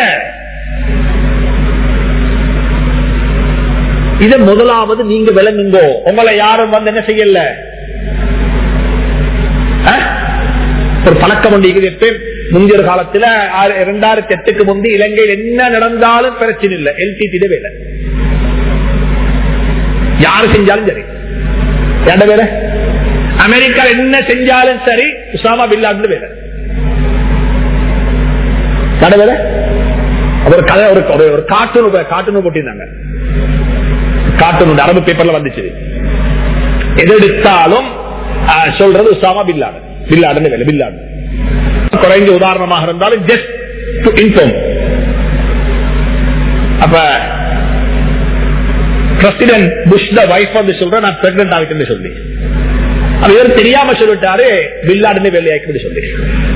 இத முதலாவது நீங்க விளங்குங்கோ உங்களை யாரும் வந்து என்ன செய்யல அஹ்? ஒரு பழக்கம் உண்டு இது எப்பயும் முந்தைய ஒரு காலத்துல ஆறு- இரண்டாயிரத்தி எட்டுக்கு முந்தி இலங்கையில் என்ன நடந்தாலும் பிரச்சனை இல்லை எல்டிடி வேலை யாரு செஞ்சாலும் சரி ஏண்ட வேலை அமெரிக்கா என்ன செஞ்சாலும் சரி உசாமா பில்லாண்டு வேலை கடை வேலை ஒரு கதை ஒரு ஒரு- ஒரு கார்ட்டூன் கார்ட்டூன் போட்டிருந்தாங்க கார்ட்டூன் அரபு பேப்பர்ல வந்துச்சு எது எடுத்தாலும் ஆஹ், சொல்றது உசாமா பில்லாடு பில்லாடுன்னு வேலை பில்லாடு குறைஞ்ச உதாரணமாக இருந்தாலும் ஜஸ்ட் டு இன்ஃபார்ம் அப்ப பிரசிடென்ட் புஷ் த வைஃப் வந்து சொல்ற நான் பிரெக்னன்ட் ஆகிட்டேன்னு சொல்லி அது இவர் தெரியாம சொல்லிட்டாரு பில்லாடுன்னு வேலையாக்கி சொல்லி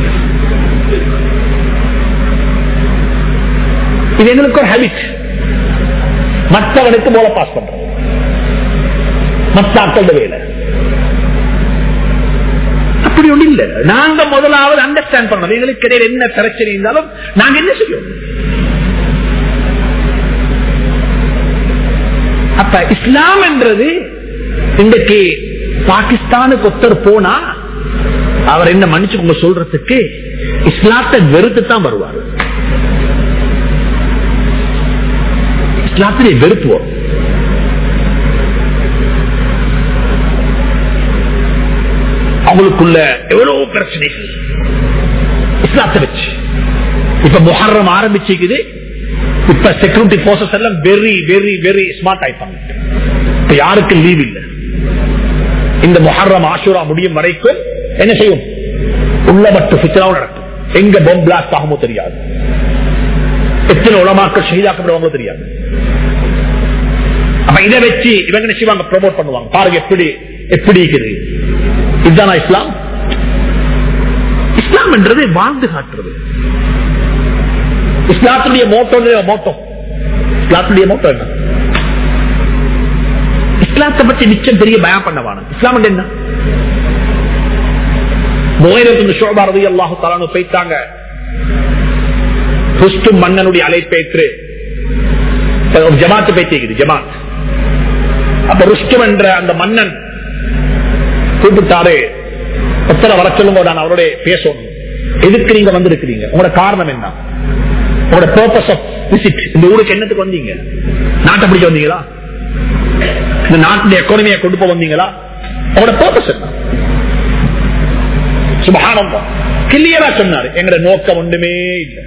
இது எங்களுக்கு ஒரு ஹேபிட் மற்றவனுக்கு போல பாஸ் பண்றோம் மற்ற ஆட்களோட வேலை அப்படி ஒண்ணு இல்ல நாங்க முதலாவது அண்டர்ஸ்டாண்ட் பண்ணணும் எங்களுக்கு இடையில என்ன பிரச்சனை இருந்தாலும் நாங்க என்ன செய்யும் அப்ப இஸ்லாம் என்றது இன்றைக்கு பாகிஸ்தானுக்கு ஒருத்தர் போனா அவர் என்ன மன்னிச்சுக்கோங்க சொல்றதுக்கு இஸ்லாத்தை வெறுத்து தான் வருவார் இஸ்லாத்திலே வெறுப்பு வரும் அவங்களுக்குள்ள எவ்வளவு பிரச்சனைகள் இஸ்லாத்தை வச்சு இப்ப முஹர்ரம் ஆரம்பிச்சுக்குது இப்ப செக்யூரிட்டி போர்சஸ் எல்லாம் வெரி வெரி வெரி ஸ்மார்ட் ஆயிட்டாங்க இப்ப யாருக்கு லீவ் இல்ல இந்த முஹர்ரம் ஆஷூரா முடியும் வரைக்கும் என்ன செய்யும் உள்ள மட்டும் பிச்சராவும் நடக்கும் எங்க பொம் பிளாஸ்ட் ஆகுமோ தெரியாது எத்தனை உலமாக்கள் ஷஹீதாக்கப்படுவாங்களோ தெரியாது அப்ப இதை வச்சு இவங்க என்ன செய்வாங்க ப்ரொமோட் பண்ணுவாங்க பாருங்க எப்படி எப்படி இருக்குது இதுதானா இஸ்லாம் இஸ்லாம் என்றது வாழ்ந்து காட்டுறது இஸ்லாத்துடைய மோட்டோ மோட்டோ இஸ்லாத்துடைய மோட்டோ என்ன இஸ்லாத்தை பற்றி நிச்சயம் பெரிய பயம் பண்ணவான இஸ்லாம் என்று என்ன ஷோபாரதி அல்லாஹு தலானு போயிட்டாங்க ருஸ்டும் மன்னனுடைய அழைப்பேற்று ஒரு ஜமாத்து பேசிக்குது ஜமாத் அப்ப ருஷ்டம் என்ற அந்த மன்னன் கூப்பிட்டாரு எத்தனை வர சொல்லுங்க நான் அவருடைய பேசணும் எதுக்கு நீங்க வந்திருக்கிறீங்க உங்களோட காரணம் என்ன உங்களோட பர்பஸ் ஆஃப் விசிட் இந்த ஊருக்கு என்னத்துக்கு வந்தீங்க நாட்டை பிடிக்க வந்தீங்களா இந்த நாட்டுடைய எக்கானமியை கொண்டு போக வந்தீங்களா உங்களோட பர்பஸ் என்ன சுபகானந்தம் கிளியரா சொன்னாரு எங்களோட நோக்கம் ஒன்றுமே இல்லை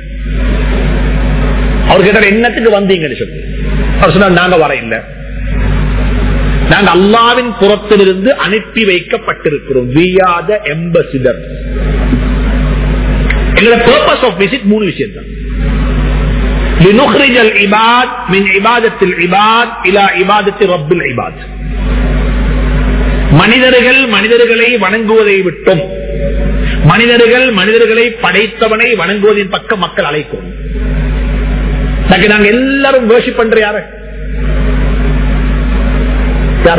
அவர் கேட்டார் என்னத்துக்கு வந்தீங்கன்னு சொல்லி அவர் சொன்னார் நாங்க வர இல்லை நாங்க அல்லாவின் புறத்திலிருந்து அனுப்பி வைக்கப்பட்டிருக்கிறோம் வியாத எம்பசிடர் எங்களோட பர்பஸ் ஆஃப் விசிட் மூணு விஷயம் தான் لنخرج العباد من عبادة العباد إلى عبادة رب العباد மனிதர்கள் மனிதர்களை வணங்குவதை விட்டும் மனிதர்கள் மனிதர்களை படைத்தவனை வணங்குவதின் பக்கம் மக்கள் அழைக்கும் நாங்க எல்லாரும் வேர்ஷிப் பண்ற யார யார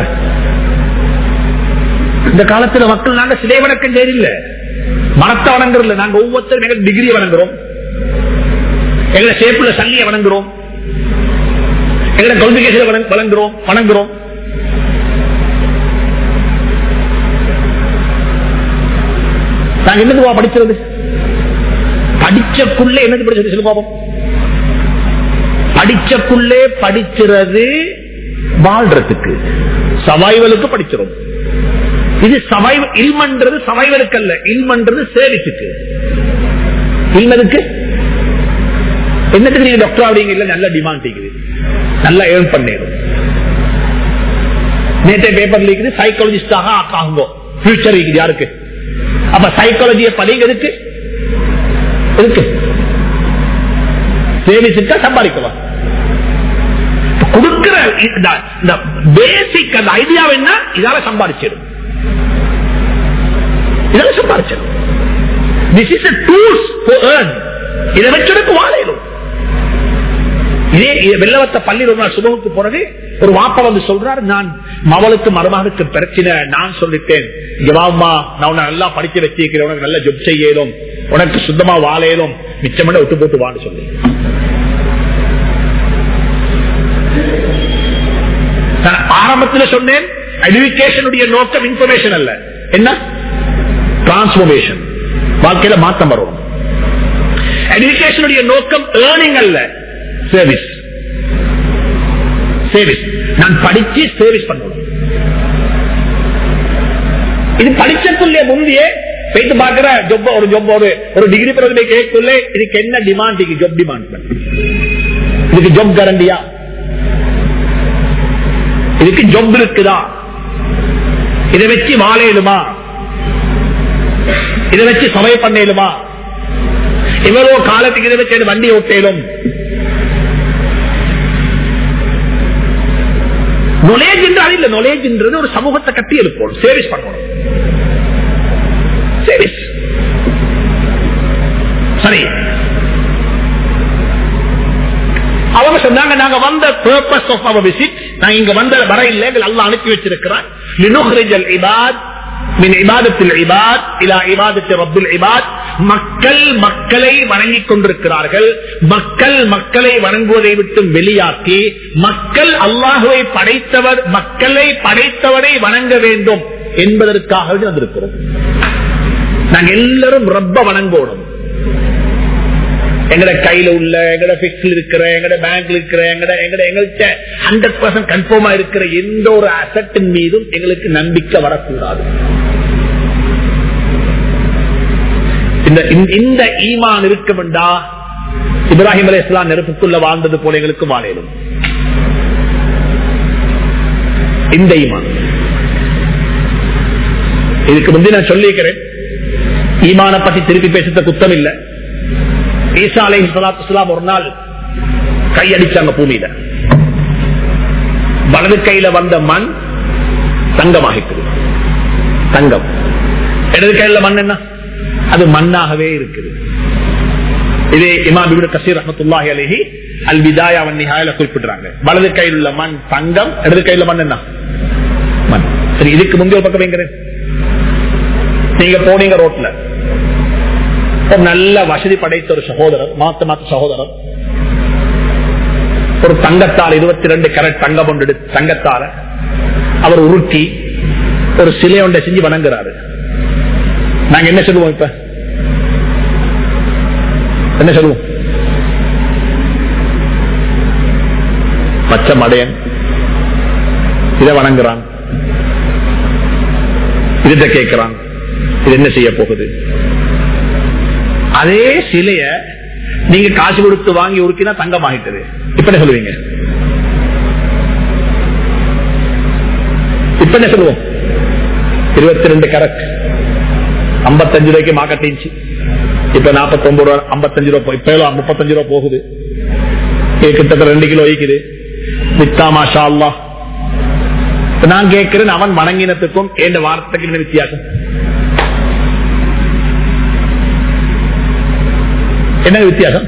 இந்த காலத்துல மக்கள் நாங்க சிலை வணக்கம் செய்யல மனத்தை வணங்குறோம் நாங்க ஒவ்வொருத்தரும் எங்க டிகிரி வணங்குறோம் எங்களை சேப்புல சல்லிய வணங்குறோம் எங்களை குவாலிபிகேஷன் வழங்குறோம் வணங்குறோம் நாங்க என்னது படிக்கிறது படிச்சக்குள்ளே என்னது படிச்சது சொல்லு பாப்போம் படிச்சக்குள்ளே படிக்கிறது வாழ்றதுக்கு சவாய்வலுக்கு படிக்கிறோம் இது சவாய்வ இல்மன்றது சவாய்வலுக்கு அல்ல இல்மன்றது சேவிச்சுக்கு இல்மதுக்கு என்னத்துக்கு நீங்க டாக்டர் ஆவீங்க இல்ல நல்ல டிமாண்ட் இருக்குது நல்லா ஏர்ன் பண்ணிடும் நேற்றைய பேப்பர்ல இருக்குது சைக்காலஜிஸ்டாக ஆக்காங்க ஃபியூச்சர் இருக்குது யாருக்கு அப்ப சைக்காலஜியை படிங்க எதுக்கு இருக்கு சேவிச்சுட்டா சம்பாதிக்கலாம் கொடுக்கிற இந்த பேசிக் அந்த ஐடியா என்ன இதால சம்பாதிச்சிடும் இதால சம்பாதிச்சிடும் திஸ் இஸ் டூல்ஸ் இதை வச்சிருக்கு வாழையிடும் இதே வெள்ளவத்த பள்ளி ஒரு நாள் சுபமுக்கு போனது ஒரு வாப்பா வந்து சொல்றாரு நான் மவளுக்கு மருமகனுக்கு பிரச்சனை நான் சொல்லிட்டேன் ஜவாமா நான் உன்னை நல்லா படிக்க வச்சிருக்கிறேன் உனக்கு நல்ல ஜொப் செய்யலும் உனக்கு சுத்தமா வாழையிலும் மிச்சமண்ட விட்டு போட்டு வான்னு சொல்லி நான் ஆரம்பத்தில் சொன்னேன் எஜுகேஷனுடைய நோக்கம் இன்ஃபர்மேஷன் அல்ல என்ன டிரான்ஸ்பர்மேஷன் வாழ்க்கையில மாற்றம் வரும் எஜுகேஷனுடைய நோக்கம் ஏர்னிங் அல்ல சர்வீஸ் சர்வீஸ் நான் படிச்சு சர்வீஸ் பண்ணணும் இது படிச்சக்குள்ளே முந்தையே போயிட்டு பாக்குற ஜொப் ஒரு ஜொப் ஒரு ஒரு டிகிரி பிறகு கேட்குள்ள இதுக்கு என்ன டிமாண்ட் ஜொப் டிமாண்ட் இதுக்கு ஜொப் கேரண்டியா இதுக்கு ஜொப் இருக்குதா இதை வச்சு வாழையிலுமா இதை வச்சு சமய பண்ணலுமா இவ்வளவு காலத்துக்கு இதை வச்சு வண்டி ஓட்டேலும் நொலேஜ் என்றால் இல்ல நொலேஜ் என்றது ஒரு சமூகத்தை கட்டி இருப்போம் சேவிஸ் பண்ணணும் சேவிஸ் சரி அவங்க சொன்னாங்க நாங்க வந்த பர்பஸ் ஆஃப் அவர் விசிட் நாங்க இங்க வந்த வர இல்லை அல்ல அனுப்பி வச்சிருக்கிறார் லினுஹ்ரிஜல் இபாத் மின் இபாதத்தில் இபாத் இலா இபாதத்தில் ரப்புல் இபாத் மக்கள் மக்களை வணங்கிக் கொண்டிருக்கிறார்கள் மக்கள் மக்களை வணங்குவதை விட்டு வெளியாக்கி மக்கள் அல்லாஹுவை படைத்தவர் மக்களை படைத்தவரை வணங்க வேண்டும் என்பதற்காக வந்திருக்கிறோம் நாங்க எல்லாரும் ரப்ப வணங்கோடும் எங்கட கையில உள்ள எங்கட பிக்ஸ்ல இருக்கிற எங்கட பேங்க்ல இருக்கிற எங்கட எங்கட எங்கள்கிட்ட ஹண்ட்ரட் பர்சன்ட் கன்ஃபார்மா இருக்கிற எந்த ஒரு அசட்டின் மீதும் எங்களுக்கு நம்பிக்கை வரக்கூடாது இந்த இந்த ஈமான் இருக்க வேண்டா இப்ராஹிம் அலி இஸ்லாம் நெருப்புக்குள்ள வாழ்ந்தது போல எங்களுக்கு வாழையிடும் இந்த ஈமான் இதுக்கு முந்தைய நான் சொல்லியிருக்கிறேன் ஈமான பத்தி திருப்பி பேசுற குத்தம் இல்லை ஈசா அலை சலாத்துலாம் ஒரு நாள் கையடிச்சாங்க பூமியில வலது கையில வந்த மண் தங்கமாகிக்குது தங்கம் இடது கையில மண் என்ன அது மண்ணாகவே இருக்குது இதே இமாம் இப்னு கசீர் ரஹ்மத்துல்லாஹி அலைஹி அல் விதாயா வன் நிஹாயில குறிப்பிடுறாங்க வலது கையில் உள்ள மண் தங்கம் இடது கையில மண் என்ன மண் சரி இதுக்கு முந்தைய ஒரு பக்கம் வைங்கிறேன் நீங்க போனீங்க ரோட்ல ஒரு நல்ல வசதி படைத்த ஒரு சகோதரர் மாத்த மாத்த சகோதரர் ஒரு தங்கத்தால் இருபத்தி ரெண்டு கரட் தங்கம் ஒன்று எடுத்து தங்கத்தால அவர் உருட்டி ஒரு சிலை ஒன்றை செஞ்சு வணங்குறாரு நாங்க என்ன சொல்லுவோம் இப்ப என்ன சொல்லுவோம் பச்சை மடையன் இதை வணங்குறான் இதை கேட்கிறான் இது என்ன செய்ய போகுது அதே சிலைய நீங்க காசு கொடுத்து வாங்கி உருக்கினா தங்கம் ஆகிட்டது இப்ப என்ன சொல்லுவீங்க இப்ப என்ன சொல்லுவோம் இருபத்தி ரெண்டு கரட் ஐம்பத்தஞ்சு ரூபாய்க்கு மார்க்கெட் இருந்துச்சு இப்ப நாற்பத்தி ஒன்பது ரூபா ஐம்பத்தஞ்சு ரூபா இப்ப எவ்வளவு முப்பத்தஞ்சு ரூபா போகுது இது கிட்டத்தட்ட ரெண்டு கிலோ வைக்குது வித்தா மாஷா அல்லா இப்ப நான் கேட்கிறேன் அவன் வணங்கினத்துக்கும் எந்த வார்த்தைக்கு என்ன வித்தியாசம் என்ன வித்தியாசம்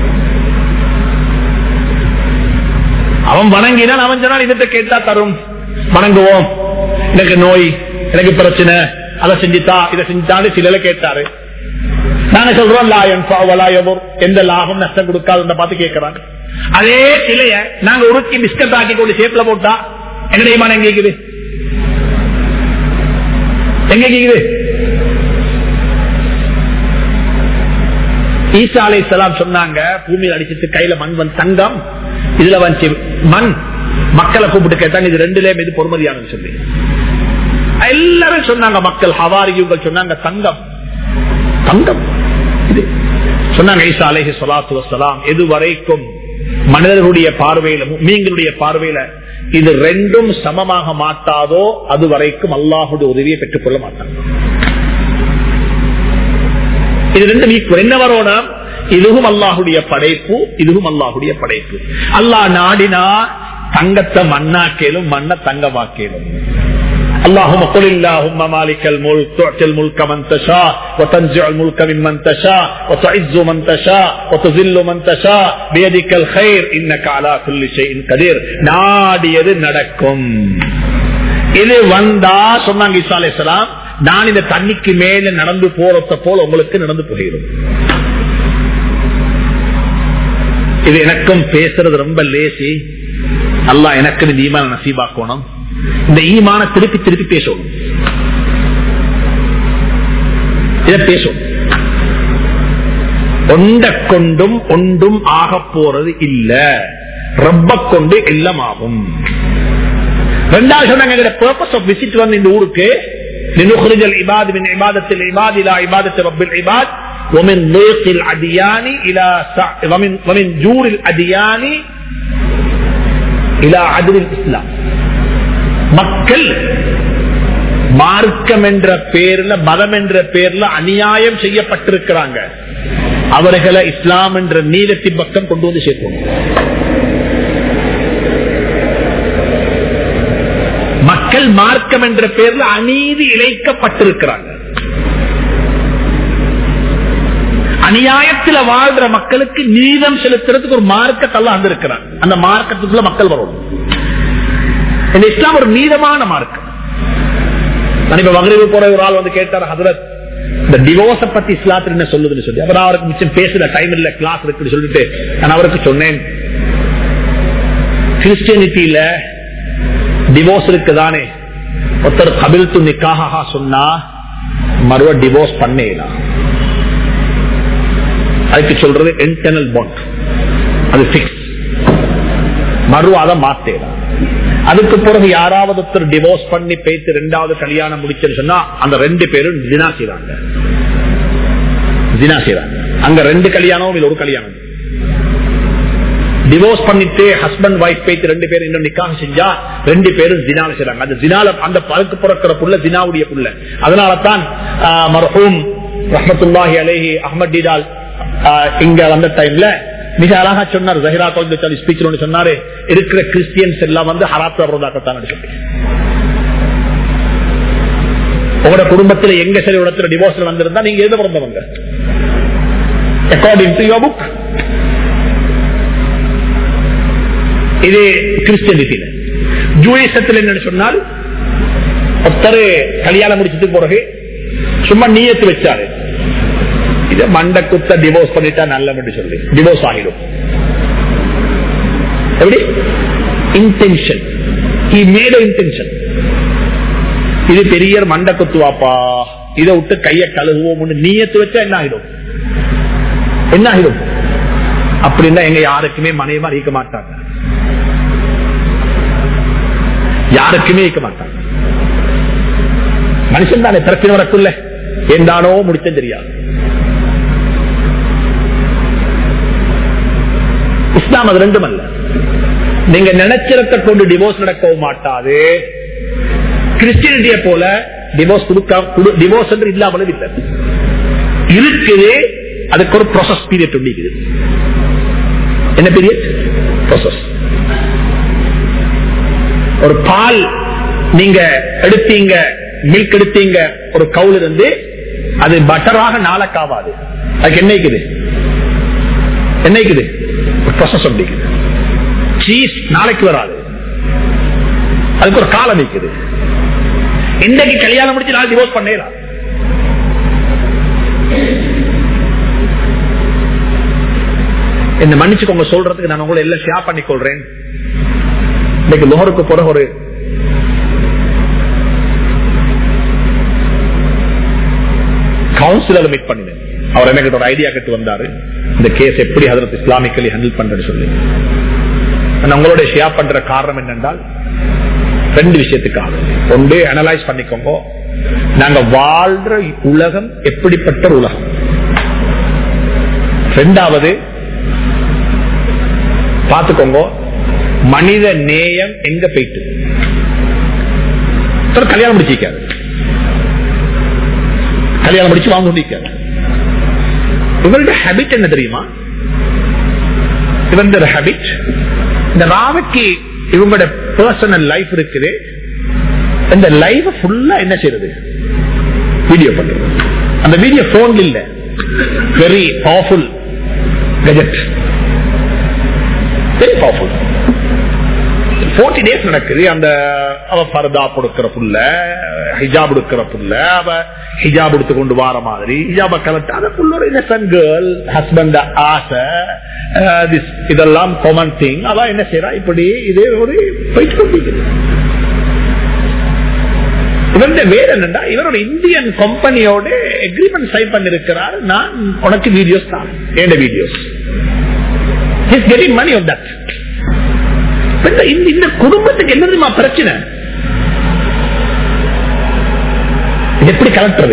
அவன் வணங்கினான் அவன் சொன்னால் இதத்தை கேட்டா தரும் வணங்குவோம் எனக்கு நோய் எனக்கு பிரச்சனை அதை செஞ்சுட்டா இதை செஞ்சுட்டான்னு சில கேட்டாரு நாங்க சொல்றோம் லாயம் வலாயவர் எந்த லாபம் நஷ்டம் கொடுக்காது பார்த்து கேட்கிறாங்க அதே சிலைய நாங்க உருக்கி பிஸ்கட் ஆக்கி கொண்டு சேப்ல போட்டா எங்கடையுமான எங்க கேக்குது எங்க கேக்குது ஈசா அலை சலாம் சொன்னாங்க பூமியில் அடிச்சிட்டு கையில மண் வந்து தங்கம் இதுல வந்து மண் மக்களை கூப்பிட்டு கேட்டாங்க இது ரெண்டுலயும் இது பொறுமதியானு சொல்லி எல்லாரும் சொன்னாங்க மக்கள் ஹவாரியுங்கள் சொன்னாங்க தங்கம் தங்கம் இது சொன்னாங்க ஈசா அலேஹி சொலாத்து வசலாம் எது வரைக்கும் மனிதர்களுடைய பார்வையில மீங்களுடைய பார்வையில இது ரெண்டும் சமமாக மாட்டாதோ அது வரைக்கும் அல்லாஹுடைய உதவியை பெற்றுக் கொள்ள மாட்டாங்க இது ரெண்டும் ஈக்குவல் என்ன வரோம் இதுவும் அல்லாஹுடைய படைப்பு இதுவும் அல்லாஹுடைய படைப்பு அல்லாஹ் நாடினா தங்கத்தை மண்ணாக்கேலும் மண்ண தங்கமாக்கேலும் اللهم قل اللهم مالك الملك تعطي الملك من تشاء وتنزع الملك ممن تشاء وتعز من تشاء وتذل من تشاء بيدك الخير انك على كل شيء قدير நாடியது நடக்கும் இது வந்தா சொன்னாங்க ஈசா அலைஹிஸ்ஸலாம் நான் இந்த தண்ணிக்கு மேல நடந்து போறத போல உங்களுக்கு நடந்து போகிறோம் இது எனக்கும் பேசுறது ரொம்ப லேசி அல்லா எனக்கு இந்த ஈமான நசீபாக்கணும் இந்த ஈமான திருப்பி திருப்பி பேசணும் இதை பேசணும் ஒண்ட கொண்டும் ஒன்றும் ஆக போறது இல்ல ரொம்ப கொண்டு எல்லாம் ஆகும் ரெண்டாவது சொன்னாங்க பர்பஸ் ஆஃப் விசிட் வந்து இந்த ஊருக்கு لنخرج العباد من عبادة العباد إلى عبادة رب العباد ومن ضيق الأديان إلى سع... ومن, ومن جور الأديان إلى عدل الإسلام மக்கள் மார்க்கம் என்ற பேர்ல மதம் என்ற பேர்ல அநியாயம் செய்யப்பட்டிருக்கிறாங்க அவர்களை இஸ்லாம் என்ற நீளத்தின் பக்கம் கொண்டு வந்து சேர்க்கணும் மக்கள் மார்க்கம் என்ற பேர்ல அநீதி இழைக்கப்பட்டிருக்கிறாங்க அநியாயத்தில் வாழ்ற மக்களுக்கு நீதம் செலுத்துறதுக்கு ஒரு மார்க்கத்தெல்லாம் வந்திருக்கிறாங்க அந்த மார்க்கத்துக்குள்ள மக்கள் வரணும் இந்த இஸ்லாம் ஒரு நீதமான மார்க்கம் நான் இப்ப மகரிவு போற ஒரு ஆள் வந்து கேட்டார் ஹதரத் இந்த டிவோர்ஸ பத்தி இஸ்லாத்துல என்ன சொல்லுதுன்னு சொல்லி அப்புறம் அவருக்கு மிச்சம் பேசுற டைம் இல்ல கிளாஸ் இருக்குன்னு சொல்லிட்டு நான் அவருக்கு சொன்னேன் கிறிஸ்டியனிட்டியில டிவோர்ஸ் இருக்குதானே ஒருத்தர் கபில் து நிக்காக சொன்னா மறுவ டிவோர்ஸ் பண்ணலாம் அதுக்கு சொல்றது இன்டர்னல் பாண்ட் அது பிக்ஸ் மறுவ அதை மாத்தேலாம் அதுக்கு பிறகு யாராவது ஒருத்தர் டிவோர்ஸ் பண்ணி பேத்து ரெண்டாவது கல்யாணம் முடிச்சுன்னு சொன்னா அந்த ரெண்டு பேரும் தினா செய்றாங்க தினா செய்றாங்க அங்க ரெண்டு கல்யாணமும் இல்ல ஒரு கல்யாணம் டிவோர்ஸ் பண்ணிட்டு ஹஸ்பண்ட் ஒய்ஃப் பேத்து ரெண்டு பேரும் இன்னும் நிக்காக செஞ்சா ரெண்டு பேரும் ஜினால செய்றாங்க அந்த ஜினால அந்த பழுக்கு பிறக்கிற புள்ள ஜினாவுடைய புள்ள அதனால தான் மர்ஹூம் ரஹமத்துல்லாஹி அலேஹி அஹமத் டிடால் இங்க வந்த டைம்ல மிக அழகா சொன்னார் ஜஹிரா கோயில் ஸ்பீச் ஒன்று சொன்னாரு இருக்கிற கிறிஸ்டியன்ஸ் எல்லாம் வந்து ஹராத்து வர்றதாகத்தான் சொல்லி உங்களோட குடும்பத்துல எங்க சரி இடத்துல டிவோர்ஸ் வந்திருந்தா நீங்க எழுத பிறந்தவங்க அக்கார்டிங் டு யோர் புக் இது கிறிஸ்டியனிட்டியில ஜூயிசத்தில் என்ன சொன்னால் ஒருத்தர் கல்யாணம் முடிச்சதுக்கு பிறகு சும்மா நீயத்து வச்சாரு இத மண்ட குத்த டிவோர்ஸ் பண்ணிட்டா நல்ல சொல்லி டிவோர்ஸ் ஆகிடும் எப்படி இன்டென்ஷன் ஹி மேட் இன்டென்ஷன் இது பெரிய மண்ட குத்துவாப்பா இதை விட்டு கைய கழுகுவோம் நீயத்து வச்சா என்ன ஆகிடும் என்ன ஆகிடும் அப்படின்னா எங்க யாருக்குமே மனைவா இருக்க மாட்டாங்க யாருக்குமே இருக்க மாட்டாங்க மனுஷன் தானே பிரச்சனை வரக்குள்ள என்றானோ முடிச்ச தெரியாது இஸ்லாம் அது ரெண்டும் அல்ல நீங்க நினைச்சிடத்தை கொண்டு டிவோர்ஸ் நடக்கவும் மாட்டாது கிறிஸ்டியனிட்டிய போல டிவோர்ஸ் கொடுக்க டிவோர்ஸ் என்று இல்லாமலும் இல்லை இருக்குது அதுக்கு ஒரு ப்ராசஸ் பீரியட் உண்டிக்குது என்ன பீரியட் ப்ராசஸ் ஒரு பால் நீங்க எடுத்தீங்க மில்க் எடுத்தீங்க ஒரு கவுல் இருந்து அது பட்டராக நாளக்காவாது அதுக்கு என்ன இருக்குது என்ன இருக்குது ப்ராசஸ் அப்படிக்குது சீஸ் நாளைக்கு வராது அதுக்கு ஒரு காலம் இருக்குது இன்றைக்கு கல்யாணம் முடிச்சு நாள் டிவோர்ஸ் பண்ணலாம் என்ன மன்னிச்சுக்கோங்க சொல்றதுக்கு நான் உங்களை எல்லாம் ஷேர் பண்ணி கொள்றேன் இன்னைக்கு லோகருக்கு போற ஒரு கவுன்சிலர் மீட் பண்ணினேன் அவர் எனக்கு ஒரு ஐடியா கட்டு வந்தாரு இந்த கேஸ் எப்படி அதற்கு இஸ்லாமிக்கலி ஹேண்டில் பண்றேன்னு சொல்லி நான் உங்களோட ஷேர் பண்ற காரணம் என்னென்றால் ரெண்டு விஷயத்துக்காக ஒன்று அனலைஸ் பண்ணிக்கோங்க நாங்க வாழ்ற உலகம் எப்படிப்பட்ட ஒரு உலகம் ரெண்டாவது பார்த்துக்கோங்க மனித நேயம் எங்க போயிட்டு கல்யாணம் முடிச்சிருக்காரு கல்யாணம் முடிச்சு வாங்க முடிக்காரு இவருடைய ஹேபிட் என்ன தெரியுமா இவருடைய ஹேபிட் இந்த ராவைக்கு இவங்களோட பர்சனல் லைஃப் இருக்குது இந்த லைஃப் ஃபுல்லா என்ன செய்யறது வீடியோ பண்றது அந்த வீடியோ போன்ல இல்ல very powerful gadget very powerful forty days நடக்குது அந்த அவ பரதா கொடுக்கிற புள்ள ஹிஜாப் எடுக்கிற புள்ள அவ ஹிஜாப் எடுத்து கொண்டு வார மாதிரி ஹிஜாப கலட்டு அந்த புள்ளோட இன்னசென்ட் கேர்ள் ஹஸ்பண்ட் ஆசை இதெல்லாம் காமன் திங் அவ என்ன செய்யறா இப்படி இதே ஒரு போயிட்டு கொண்டிருக்குது இவருடைய வேறு என்னண்டா இவரோட இந்தியன் கம்பெனியோட எக்ரிமெண்ட் சைன் பண்ணிருக்கிறார் நான் உனக்கு வீடியோஸ் தான் ஏண்ட videos is getting money of that இந்த குடும்பத்துக்கு என்ன தெரியுமா பிரச்சனை எப்படி கலட்டுறது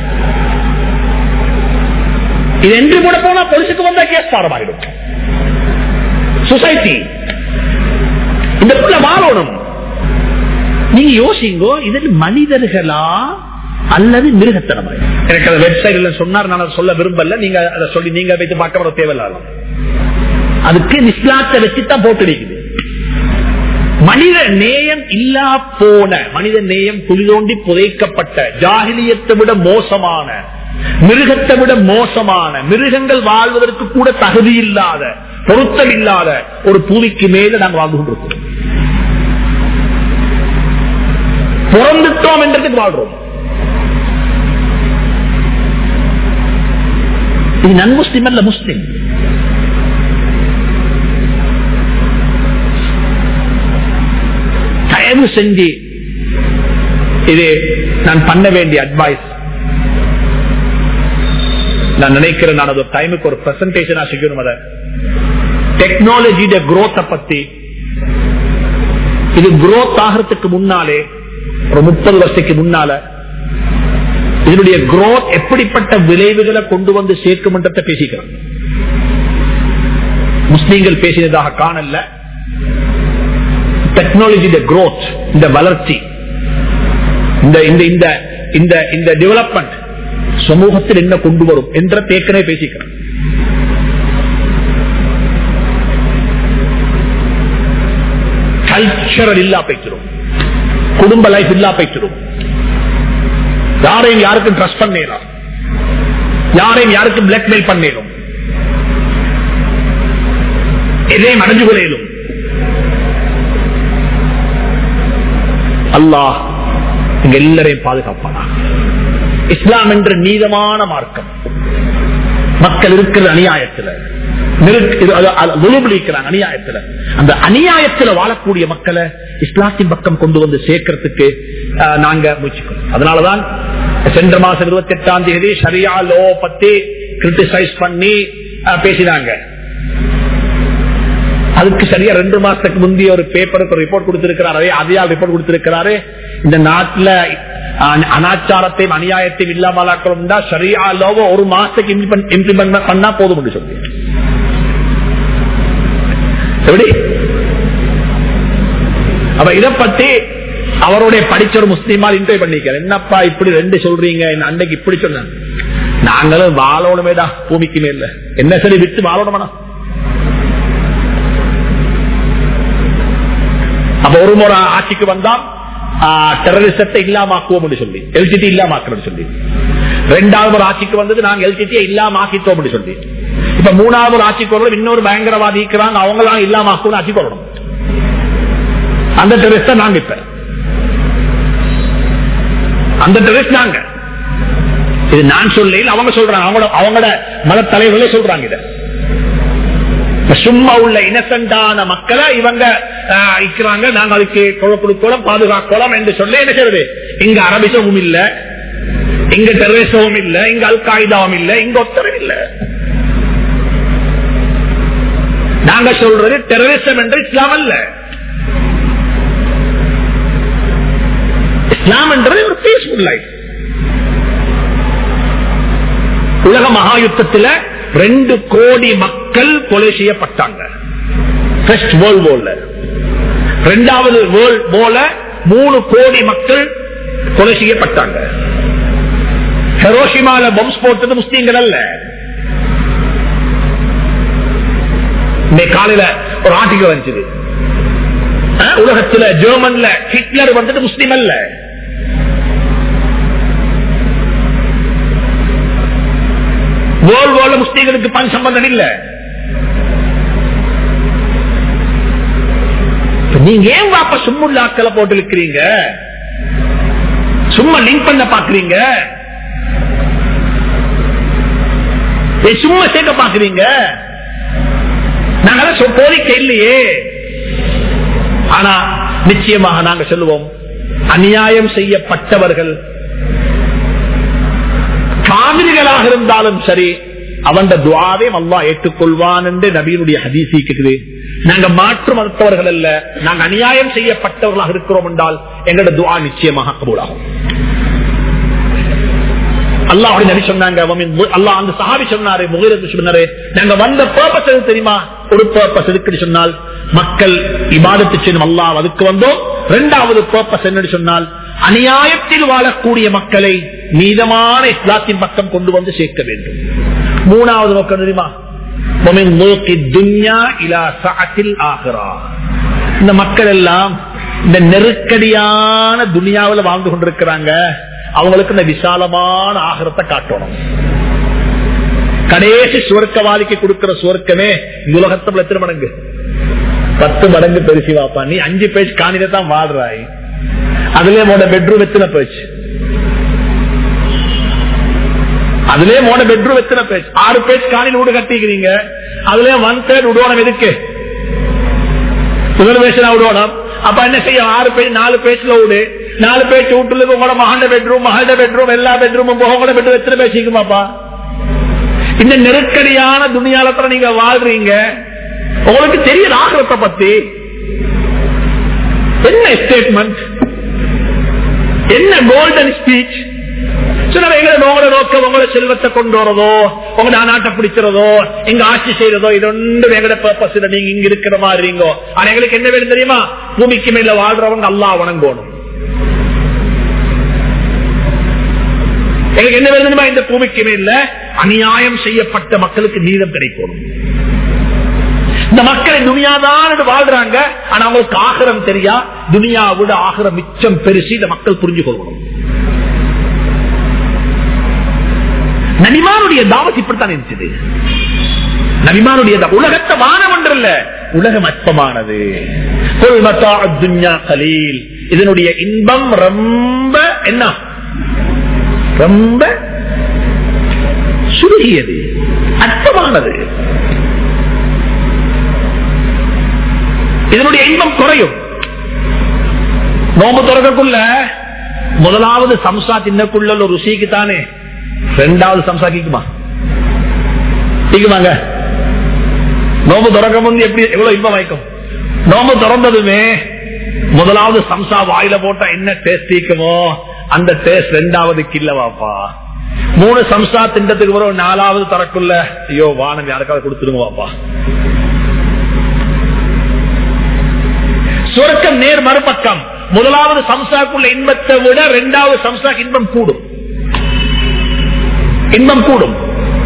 இது என்று கூட போனா போலீஸுக்கு வந்தா கேஸ் பாடமாயிடும் சொசைட்டி இந்த புள்ள வாழணும் நீங்க யோசிங்கோ இது மனிதர்களா அல்லது மிருகத்தனமா எனக்கு அந்த வெப்சைட்ல சொன்னார் நான் அதை சொல்ல விரும்பல நீங்க அதை சொல்லி நீங்க வைத்து பார்க்க வர தேவையில்ல அதுக்கு இஸ்லாத்தை வச்சுதான் போட்டு இருக்குது மனித நேயம் இல்லா போன மனித நேயம் குளிதோண்டி புதைக்கப்பட்ட ஜாகிலியத்தை விட மோசமான மிருகத்தை விட மோசமான மிருகங்கள் வாழ்வதற்கு கூட தகுதி இல்லாத பொருத்தம் இல்லாத ஒரு பூமிக்கு மேல நாங்கள் வாழ்ந்து கொண்டிருக்கிறோம் பிறந்துட்டோம் என்றதுக்கு வாழ்றோம் இது நன் முஸ்லிம் அல்ல முஸ்லிம் தயவு செஞ்சு இது நான் பண்ண வேண்டிய அட்வைஸ் நான் நினைக்கிறேன் நான் அது டைமுக்கு ஒரு பிரசன்டேஷனா செய்யணும் அத டெக்னாலஜியோட குரோத்த பத்தி இது குரோத் ஆகிறதுக்கு முன்னாலே ஒரு முப்பது வருஷத்துக்கு முன்னால இதனுடைய குரோத் எப்படிப்பட்ட விளைவுகளை கொண்டு வந்து சேர்க்கும் என்றதை பேசிக்கிறேன் முஸ்லீம்கள் பேசினதாக காணல டெக்னாலஜி குரோத் இந்த வளர்ச்சி இந்த இந்த இந்த இந்த இந்த டெவலப்மெண்ட் சமூகத்தில் என்ன கொண்டு வரும் என்ற தேக்கனே பேசிக்கிறேன் கல்ச்சரல் இல்லா போய்க்கிறோம் குடும்ப லைஃப் இல்லா போய்க்கிறோம் யாரையும் யாருக்கும் ட்ரஸ்ட் பண்ணலாம் யாரையும் யாருக்கும் பிளாக்மெயில் பண்ணலும் எதையும் அடைஞ்சு கொள்ளையிலும் அல்லாஹ் இங்க எல்லாரையும் பாதுகாப்பானா இஸ்லாம் என்ற நீதமான மார்க்கம் மக்கள் இருக்கிற அநியாயத்துல விழுபிடிக்கிறாங்க அநியாயத்துல அந்த அநியாயத்துல வாழக்கூடிய மக்களை இஸ்லாத்தின் பக்கம் கொண்டு வந்து சேர்க்கறதுக்கு அஹ், நாங்க முயற்சிக்கிறோம் அதனாலதான் சென்ற மாசம் இருபத்தி எட்டாம் தேதி ஷரியா லோ பத்தி கிரிட்டிசைஸ் பண்ணி அஹ், பேசினாங்க அதுக்கு சரியா ரெண்டு மாசத்துக்கு முந்தைய ஒரு பேப்பருக்கு ரிப்போர்ட் கொடுத்திருக்கிறாரு அதையால் ரிப்போர்ட் கொடுத்திருக்கிறாரு இந்த நாட்டுல அஹ், அனாச்சாரத்தையும் அநியாயத்தையும் இல்லாமலாக்கணும் சரியா லோவ ஒரு மாசத்துக்கு இம்ப்ளிமெண்ட் பண்ணா போதும் என்று சொல்லி எப்படி அப்ப இத பத்தி அவருடைய படிச்ச ஒரு முஸ்லீமால் இன்டர்வியூ பண்ணிக்க என்னப்பா இப்படி ரெண்டு சொல்றீங்க என்ன அன்னைக்கு இப்படி சொன்னாங்க நாங்களும் வாழணுமேடா பூமிக்கு மேல என்ன சரி விட்டு வாழணுமாடா அப்ப ஒரு முறை ஆட்சிக்கு வந்தா டெரரிசத்தை இல்லாமக்குவோம் என்று சொல்லி எல்டிடி இல்லாமக்கிறோம் சொல்லி ரெண்டாவது ஒரு ஆட்சிக்கு வந்தது நாங்க எல்டிடியை இல்லாம ஆக்கிட்டோம் என்று சொல்லி இப்ப மூணாவது ஒரு ஆட்சிக்கு வரணும் இன்னொரு பயங்கரவாதி இருக்கிறாங்க அவங்களாம் இல்லாம ஆக்கணும் ஆட்சிக்கு வரணும் அந்த டெரரிஸ்ட் நாங்க இப்ப அந்த டெரரிஸ்ட் நாங்க இது நான் சொல்ல அவங்க சொல்றாங்க அவங்களோட அவங்களோட மத தலைவர்களே சொல்றாங்க இதை சும்மா உள்ள இனசென்டான மக்களை இவங்க ஆஹ், இருக்கிறாங்க நாங்க அதுக்கு கொலை கொடுக்கலாம் பாதுகாக்கலாம் என்று சொல்லி என்ன செய்யறது இங்க அரபிசமும் இல்ல இங்க டெரரிசமும் இல்ல இங்க அல் காய்தாவும் இல்ல இங்க ஒத்தரும் இல்ல நாங்க சொல்றது டெரரிசம் என்று இஸ்லாம் அல்ல இஸ்லாம் என்றது ஒரு பீஸ்ஃபுல் லைஃப் உலக மகா யுத்தத்தில் ரெண்டு கோடி மக்கள் கொலை செய்யப்பட்டாங்க ஃபர்ஸ்ட் வேர்ல்ட் வார்ல ரெண்டாவது வேர்ல்ட் போல மூணு கோடி மக்கள் கொலை செய்யப்பட்டாங்க ஹெரோஷிமால பம்ஸ் போட்டது முஸ்லீம்கள் அல்ல இன்னைக்கு காலையில ஒரு ஆர்டிகல் வந்துச்சு அஹ், உலகத்துல ஜெர்மன்ல ஹிட்லர் வந்துட்டு முஸ்லீம் அல்ல வேர்ல்ட் வார்ல முஸ்லீம்களுக்கு பண் சம்பந்தம் இல்ல இப்ப நீங்க ஏன் வாப்ப சும்முள்ளாக்களை போட்டு இருக்கிறீங்க சும்மா லிங்க் பண்ண பாக்குறீங்க ஏன் சும்மா சேர்க்க பாக்குறீங்க நாங்க சொ- கோரிக்கை இல்லையே ஆனா நிச்சயமாக நாங்க சொல்லுவோம் அநியாயம் செய்யப்பட்டவர்கள் காவிரிகளாக இருந்தாலும் சரி அவன் துவாவே அல்லா ஏற்றுக்கொள்வான் என்று நபியினுடைய ஹதீசி இருக்குது நாங்க மாற்று மறுத்தவர்கள் அல்ல நாங்க அநியாயம் செய்யப்பட்டவர்களாக இருக்கிறோம் என்றால் எங்களோட துவா நிச்சயமாக கபூலாகும் அல்லாஹ் நபி சொன்னாங்க அல்லாஹ் அந்த சஹாபி சொன்னாரு முகிரத்து சொன்னாரு நாங்க வந்த பர்பஸ் எது தெரியுமா ஒரு பர்பஸ் எதுக்குன்னு சொன்னால் மக்கள் இபாதத்து செய்யணும் அல்லாஹ் அதுக்கு வந்தோம் இரண்டாவது பர்பஸ் என்னன்னு சொன்னால் அநியாயத்தில் வாழக்கூடிய மக்களை நீதமான இஸ்லாத்தின் பக்கம் கொண்டு வந்து சேர்க்க வேண்டும் மூணாவது நோக்கம் தெரியுமா وَمِنْ مُلْكِ الدُّنْيَا إِلَى سَعَةِ الْآخِرَةِ. இந்த மக்கள் எல்லாம் இந்த நெருக்கடியான துனியாவில் வாழ்ந்து கொண்டிருக்கிறாங்க அவங்களுக்கு இந்த விசாலமான ஆகரத்தை காட்டணும் கடைசி சுவர்க்கவாதிக்கு கொடுக்கிற சுவர்க்கமே இந்த உலகத்துல எத்தனை மடங்கு பத்து மடங்கு பெருசி வாப்பா நீ அஞ்சு பேஜ் காணில தான் வாடுறாய் அதுலயே மோட பெட்ரூம் எத்தனை பேச்சு அதுலயே மோட பெட்ரூம் எத்தனை பேஜ் ஆறு பேஜ் காணில வீடு கட்டிக்கிறீங்க அதுலயே ஒன் தேர்ட் விடுவோம் எதுக்கு ரிசர்வேஷன் விடுவோம் அப்ப என்ன செய்ய ஆறு பேஜ் நாலு பேஜ்ல விடு நாலு பேஜ் வீட்டுல உங்களோட மகண்ட பெட்ரூம் மகளோட பெட்ரூம் எல்லா பெட்ரூமும் போக உங்களோட பெட்ரூம் எத்தனை பேசிக்குமாப்பா இந்த நெருக்கடியான துணியாலத்துல நீங்க வாழ்றீங்க உங்களுக்கு தெரியுது ஆகிரத்தை பத்தி என்ன ஸ்டேட்மெண்ட் என்ன கோல்டன் ஸ்பீச் உங்களோட நோக்கம் உங்களோட செல்வத்தை கொண்டு வரதோ உங்களோட நாட்டை பிடிக்கிறதோ எங்க ஆட்சி செய்யறதோ இது ஒன்று எங்களோட பர்பஸ் நீங்க இங்க இருக்கிற மாதிரி இருங்கோ ஆனா எங்களுக்கு என்ன வேணும் தெரியுமா பூமிக்கு மேல வாழ்றவங்க அல்லா வணங்கணும் எங்களுக்கு என்ன வேணும் தெரியுமா இந்த பூமிக்கு மேல அநியாயம் செய்யப்பட்ட மக்களுக்கு நீதம் கிடைக்கணும் இந்த மக்களை துனியாதான் வாழ்றாங்க ஆனா அவங்களுக்கு ஆகிரம் தெரியா துனியா விட ஆகிரம் மிச்சம் பெருசு இந்த மக்கள் புரிஞ்சு கொள்ளணும் நபிமானுடைய தாவத் இப்படித்தான் இருந்துச்சு நபிமானுடைய தா- உலகத்தை வானம் ஒன்றல்ல உலகம் அற்பமானது குல் மத்தாஉ துன்யா கலீல். இதனுடைய இன்பம் ரொம்ப என்ன ரொம்ப சுருகியது அற்பமானது இதனுடைய இன்பம் குறையும் நோம்பு திறக்கக்குள்ள முதலாவது சம்சா தின்னக்குள்ள ஒரு ருசிக்கு தானே ரெண்டாவது சம்சா கேக்குமா கேக்குமாங்க நோம்பு திறக்க முந்தி எப்படி எவ்வளவு இன்பம் வாய்க்கும் நோம்பு திறந்ததுமே முதலாவது சம்சா வாயில போட்டா என்ன டேஸ்ட் இருக்குமோ அந்த டேஸ்ட் ரெண்டாவது கில்லவாப்பா மூணு சம்சா திண்டத்துக்கு பிறகு நாலாவது தரக்குள்ள ஐயோ வானம் யாருக்காவது கொடுத்துருவாப்பா சொர்க்கம் நேர் மறுபக்கம் முதலாவது சம்சாக்குள்ள இன்பத்தை விட இரண்டாவது சம்சாக்கு இன்பம் கூடும் இன்பம் கூடும்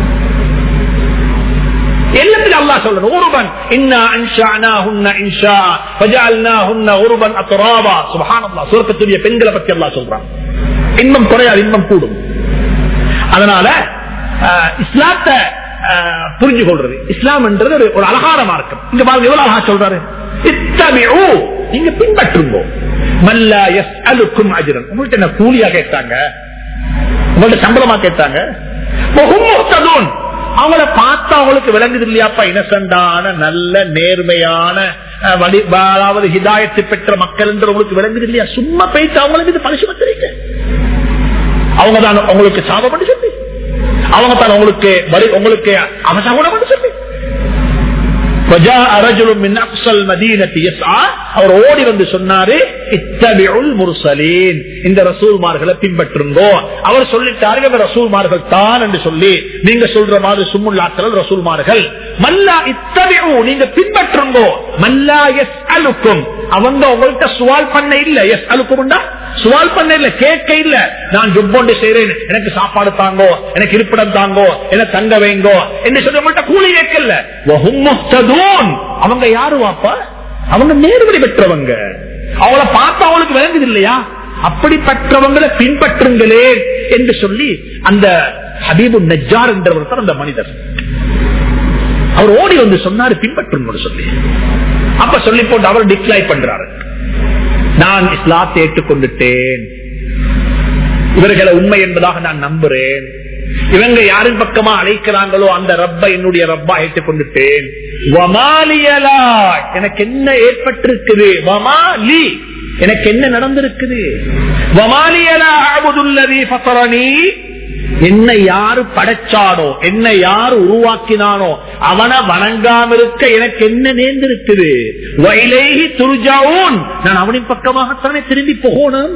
எல்லாத்திலும் அல்லாஹ் சொல்றது உருபன் இன்னா அன்ஷானாஹுன்ன இன்ஷா ஃபஜஅல்னாஹுன்ன உருபன் அத்ராபா சுப்ஹானல்லாஹ் சொர்க்கத்துடைய பெண்களை பத்தி அல்லாஹ் சொல்றான் இன்பம் குறையாது இன்பம் கூடும் அதனால ஆஹ், இஸ்லாத்தை ஆஹ், புரிஞ்சு கொள்றது இஸ்லாம் என்றது ஒரு- ஒரு அழகான மார்க்கம் இங்க பாருங்க எவ்வளவு அழகா சொல்றாரு இத்தபிஉ, நீங்க பின்பற்றுங்க மல்லா யஸ்அலுக்கும் அஜ்ரன் உங்கள்ட்ட என்ன கூலியா கேட்டாங்க உங்கள்ட்ட சம்பளமா கேட்டாங்க வஹும் முஹ்ததூன். அவங்கள பார்த்தா அவங்களுக்கு விளங்குது இல்லையாப்பா இனசண்டான நல்ல நேர்மையான அஹ், வழி அதாவது ஹிதாயத்தை பெற்ற மக்கள் என்று உங்களுக்கு விளங்குது இல்லையா சும்மா போயிட்டு அவங்களுக்கு இது பரிசு தெரியுங்க அவங்க தான் உங்களுக்கு சாபம் பண்ணி சொல்லி அவங்க தான் உங்களுக்கு வரி- உங்களுக்கு அவசரம் பண்ணி சொல்லி وجاء رجل من اقصى المدينه يسعى அவர் ஓடி வந்து சொன்னாரு இத்தபிஉல் முர்சலீன் இந்த ரசூல்மார்களை பின்பற்றுங்கோ அவர் சொல்லிட்டாரு இந்த ரசூல்மார்கள் தான் என்று சொல்லி நீங்க சொல்ற மாதிரி சும்முல்லாக்கள் ரசூல்மார்கள் மல்லா இத்தபிஉ நீங்க பின்பற்றுங்கோ மல்லா யஸ்அலுக்கும் அவங்க உங்கள்கிட்ட சுவால் பண்ண இல்ல எஸ் அலுக்கும்டா சுவால் பண்ண இல்ல கேட்க இல்ல நான் ஜொப்பொண்டு செய்றேன் எனக்கு சாப்பாடு தாங்கோ எனக்கு இருப்பிடம் தாங்கோ எனக்கு தங்க வைங்கோ என்று சொல்லி உங்கள்கிட்ட கூலி கேட்கல வஹும் முஹ்ததூன். அவங்க யாரு வாப்பா அவங்க நேர்வழி பெற்றவங்க அவங்கள பார்த்தா அவங்களுக்கு விளங்குது இல்லையா அப்படிப்பட்டவங்களை பின்பற்றுங்களே என்று சொல்லி அந்த ஹபீபு நஜார் என்றவர் தான் அந்த மனிதர் அவர் ஓடி வந்து சொன்னாரு பின்பற்றுங்க சொல்லி அப்ப சொல்லி போட்டு அவர் டிக்ளைன் பண்றாரு நான் இஸ்லாத்தை ஏற்றுக்கொண்டுட்டேன் இவர்களை உண்மை என்பதாக நான் நம்புறேன் இவங்க யாரின் பக்கமா அழைக்கிறாங்களோ அந்த ரப்ப என்னுடைய ரப்பா ஏற்றுக்கொண்டுட்டேன் வமாலியலா எனக்கு என்ன ஏற்பட்டிருக்குது வமாலி எனக்கு என்ன நடந்திருக்குது வமாலியலா அபுதுல்லதி ஃபஸரனி என்னை யாரு படைச்சானோ என்னை யாரு உருவாக்கினானோ அவனை வணங்காம இருக்க எனக்கு என்ன நேர்ந்திருக்குது வயலேகி துருஜாவும் நான் அவனின் பக்கமாகத்தானே திரும்பி போகணும்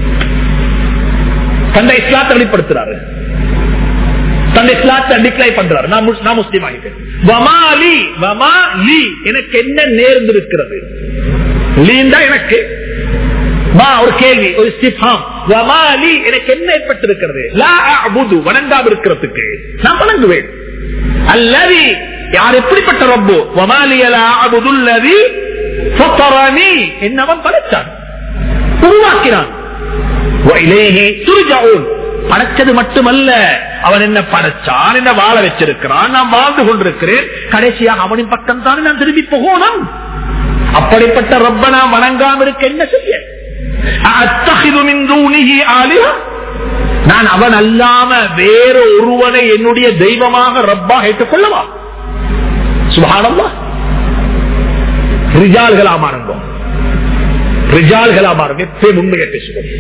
தந்தை இஸ்லாத்தை வெளிப்படுத்துறாரு தந்தை இஸ்லாத்தை டிக்ளை பண்றாரு நான் முஸ்- நான் முஸ்லீம் ஆகிட்டேன் வமாலி வமாலி எனக்கு என்ன நேர்ந்திருக்கிறது லீண்டா எனக்கு மா ஒரு கேள்வி ஒரு ஸ்டிஃபாம் வமாலி எனக்கு என்ன ஏற்பட்டிருக்கிறது லா அபுது வணங்காம இருக்கிறதுக்கு நான் வணங்குவேன் அல்லதி யார் எப்படிப்பட்ட ரப்பு வமாலி லா அபுதுல்லதி ஃபத்தரனி என்னவன் படைச்சான் உருவாக்கினான் وإليه ترجعون. படைச்சது மட்டுமல்ல அவன் என்ன படைச்சான் என்ன வாழ வச்சிருக்கிறான் நான் வாழ்ந்து கொண்டிருக்கிறேன் கடைசியாக அவனின் பக்கம் தானே நான் திரும்பி போகணும் அப்படிப்பட்ட ரப்ப நான் வணங்காம இருக்க என்ன செய்ய அத்தஹிது மின் தூனிஹி ஆலிஹா? நான் அவன் அல்லாம வேற ஒருவனை என்னுடைய தெய்வமாக ரப்பாக ஏற்றுக்கொள்ளவா சுபானம்மா ரிஜால்களா மாறுங்க ரிஜால்களா மாறுங்க எப்பயும் உண்மையை பேசுவோம்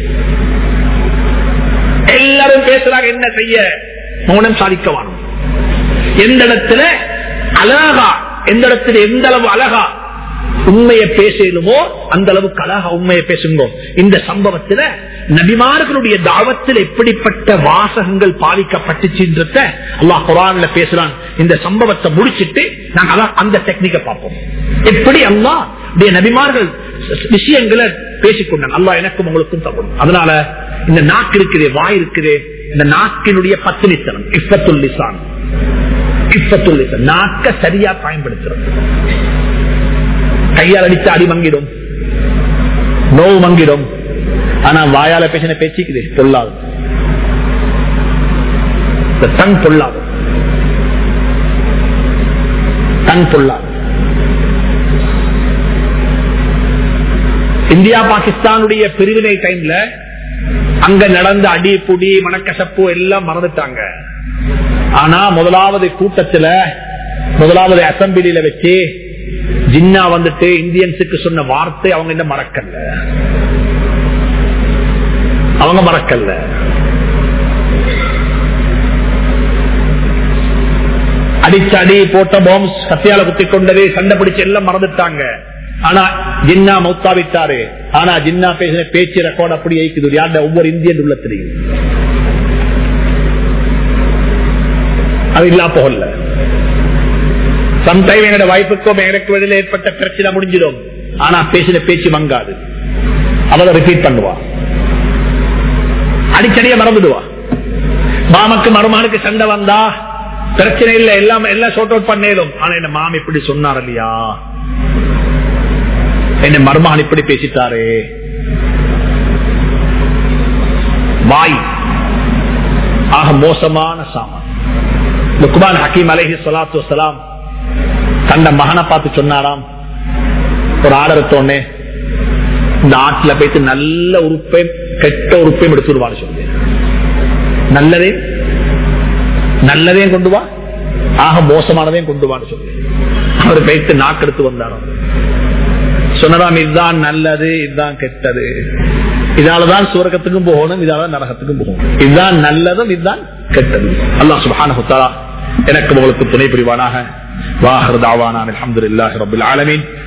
எல்லாரும் பேசுறாங்க என்ன செய்ய மௌனம் சாதிக்க வேணும் எந்த இடத்துல அழகா எந்த இடத்துல எந்த அளவு அழகா உண்மையை பேசலுமோ அந்த அளவுக்கு அழகா உண்மையை பேசுங்க இந்த சம்பவத்துல நபிமார்களுடைய தாவத்தில் எப்படிப்பட்ட வாசகங்கள் பாதிக்கப்பட்டுச்சுன்றத அல்லாஹ் குரான்ல பேசுறான் இந்த சம்பவத்தை முடிச்சிட்டு நாங்க அதான் அந்த டெக்னிக்கை பார்ப்போம் எப்படி அல்லாஹ் உடைய நபிமார்கள் விஷயங்களை பேசிக்கொண்டாங்க அல்லாஹ் எனக்கும் உங்களுக்கும் தகவல் அதனால இந்த நாக்கு இருக்குது வாய் இருக்குது இந்த நாக்கினுடைய பத்தினித்தனம் இஃபத்துல் லிசான் இஃபத்துல் லிசான் நாக்க சரியா பயன்படுத்துறது கையால் அடிச்ச அடி மங்கிடும் நோவு மங்கிடும் ஆனா வாயால பேசின பேச்சுக்குது பொல்லாது இந்த தன் பொல்லாது தன் பொல்லாது இந்தியா பாகிஸ்தானுடைய பிரிவினை டைம்ல அங்க நடந்த அடி புடி மனக்கசப்பு எல்லாம் மறந்துட்டாங்க ஆனா முதலாவது கூட்டத்துல முதலாவது அசம்பிளியில வச்சு ஜின்னா வந்துட்டு இந்தியன்ஸுக்கு சொன்ன வார்த்தை அவங்க என்ன மறக்கல அவங்க மறக்கல அடிச்ச அடி போட்ட பாம்ஸ் கத்தியால குத்தி கொண்டது சண்டை பிடிச்சு எல்லாம் மறந்துட்டாங்க ஆனா ஜின்னா மௌத்தாவிட்டாரு ஆனா ஜின்னா பேசின பேச்சு ரெக்கார்ட் அப்படி ஐக்குது யாருடைய ஒவ்வொரு இந்தியன் உள்ளத்திலையும் அது இல்லா போகல சம்டைம் என்னோட வாய்ப்புக்கும் எனக்கு வெளியில ஏற்பட்ட பிரச்சனை முடிஞ்சிடும் ஆனா பேசின பேச்சு மங்காது அவளை ரிப்பீட் பண்ணுவா அடிச்சடிய மறந்துடுவா மாமக்கு மருமகனுக்கு சண்டை வந்தா பிரச்சனை இல்ல எல்லாம் எல்லாம் ஷோட் அவுட் பண்ணேலும் ஆனா என்ன மாம் இப்படி சொன்னார் இல்லையா என்ன மருமகன் இப்படி பேசிட்டாரு வாய் ஆக மோசமான சாமான் லுக்மான் ஹக்கீம் அலஹி சலாத்து வலாம் தந்த மகனை பார்த்து சொன்னாராம் ஒரு ஆர்டர் எடுத்தோடனே இந்த ஆட்டுல போயிட்டு நல்ல உறுப்பையும் கெட்ட உறுப்பையும் எடுத்துருவான்னு சொல்லி நல்லதே நல்லதையும் கொண்டு வா ஆக மோசமானதையும் கொண்டு வான்னு சொல்லி அவர் போயிட்டு நாக்கெடுத்து வந்தாராம் சொன்னதாம் இதுதான் நல்லது இதுதான் கெட்டது இதாலதான் சூரகத்துக்கும் போகணும் இதாலதான் நரகத்துக்கும் போகணும் இதுதான் நல்லதும் இதுதான் கெட்டது அல்லாஹ் சுபான எனக்கு உங்களுக்கு துணை புரிவானாக வாஹர் தாவானான் அலமதுல்லாஹி ரபுல் ஆலமீன்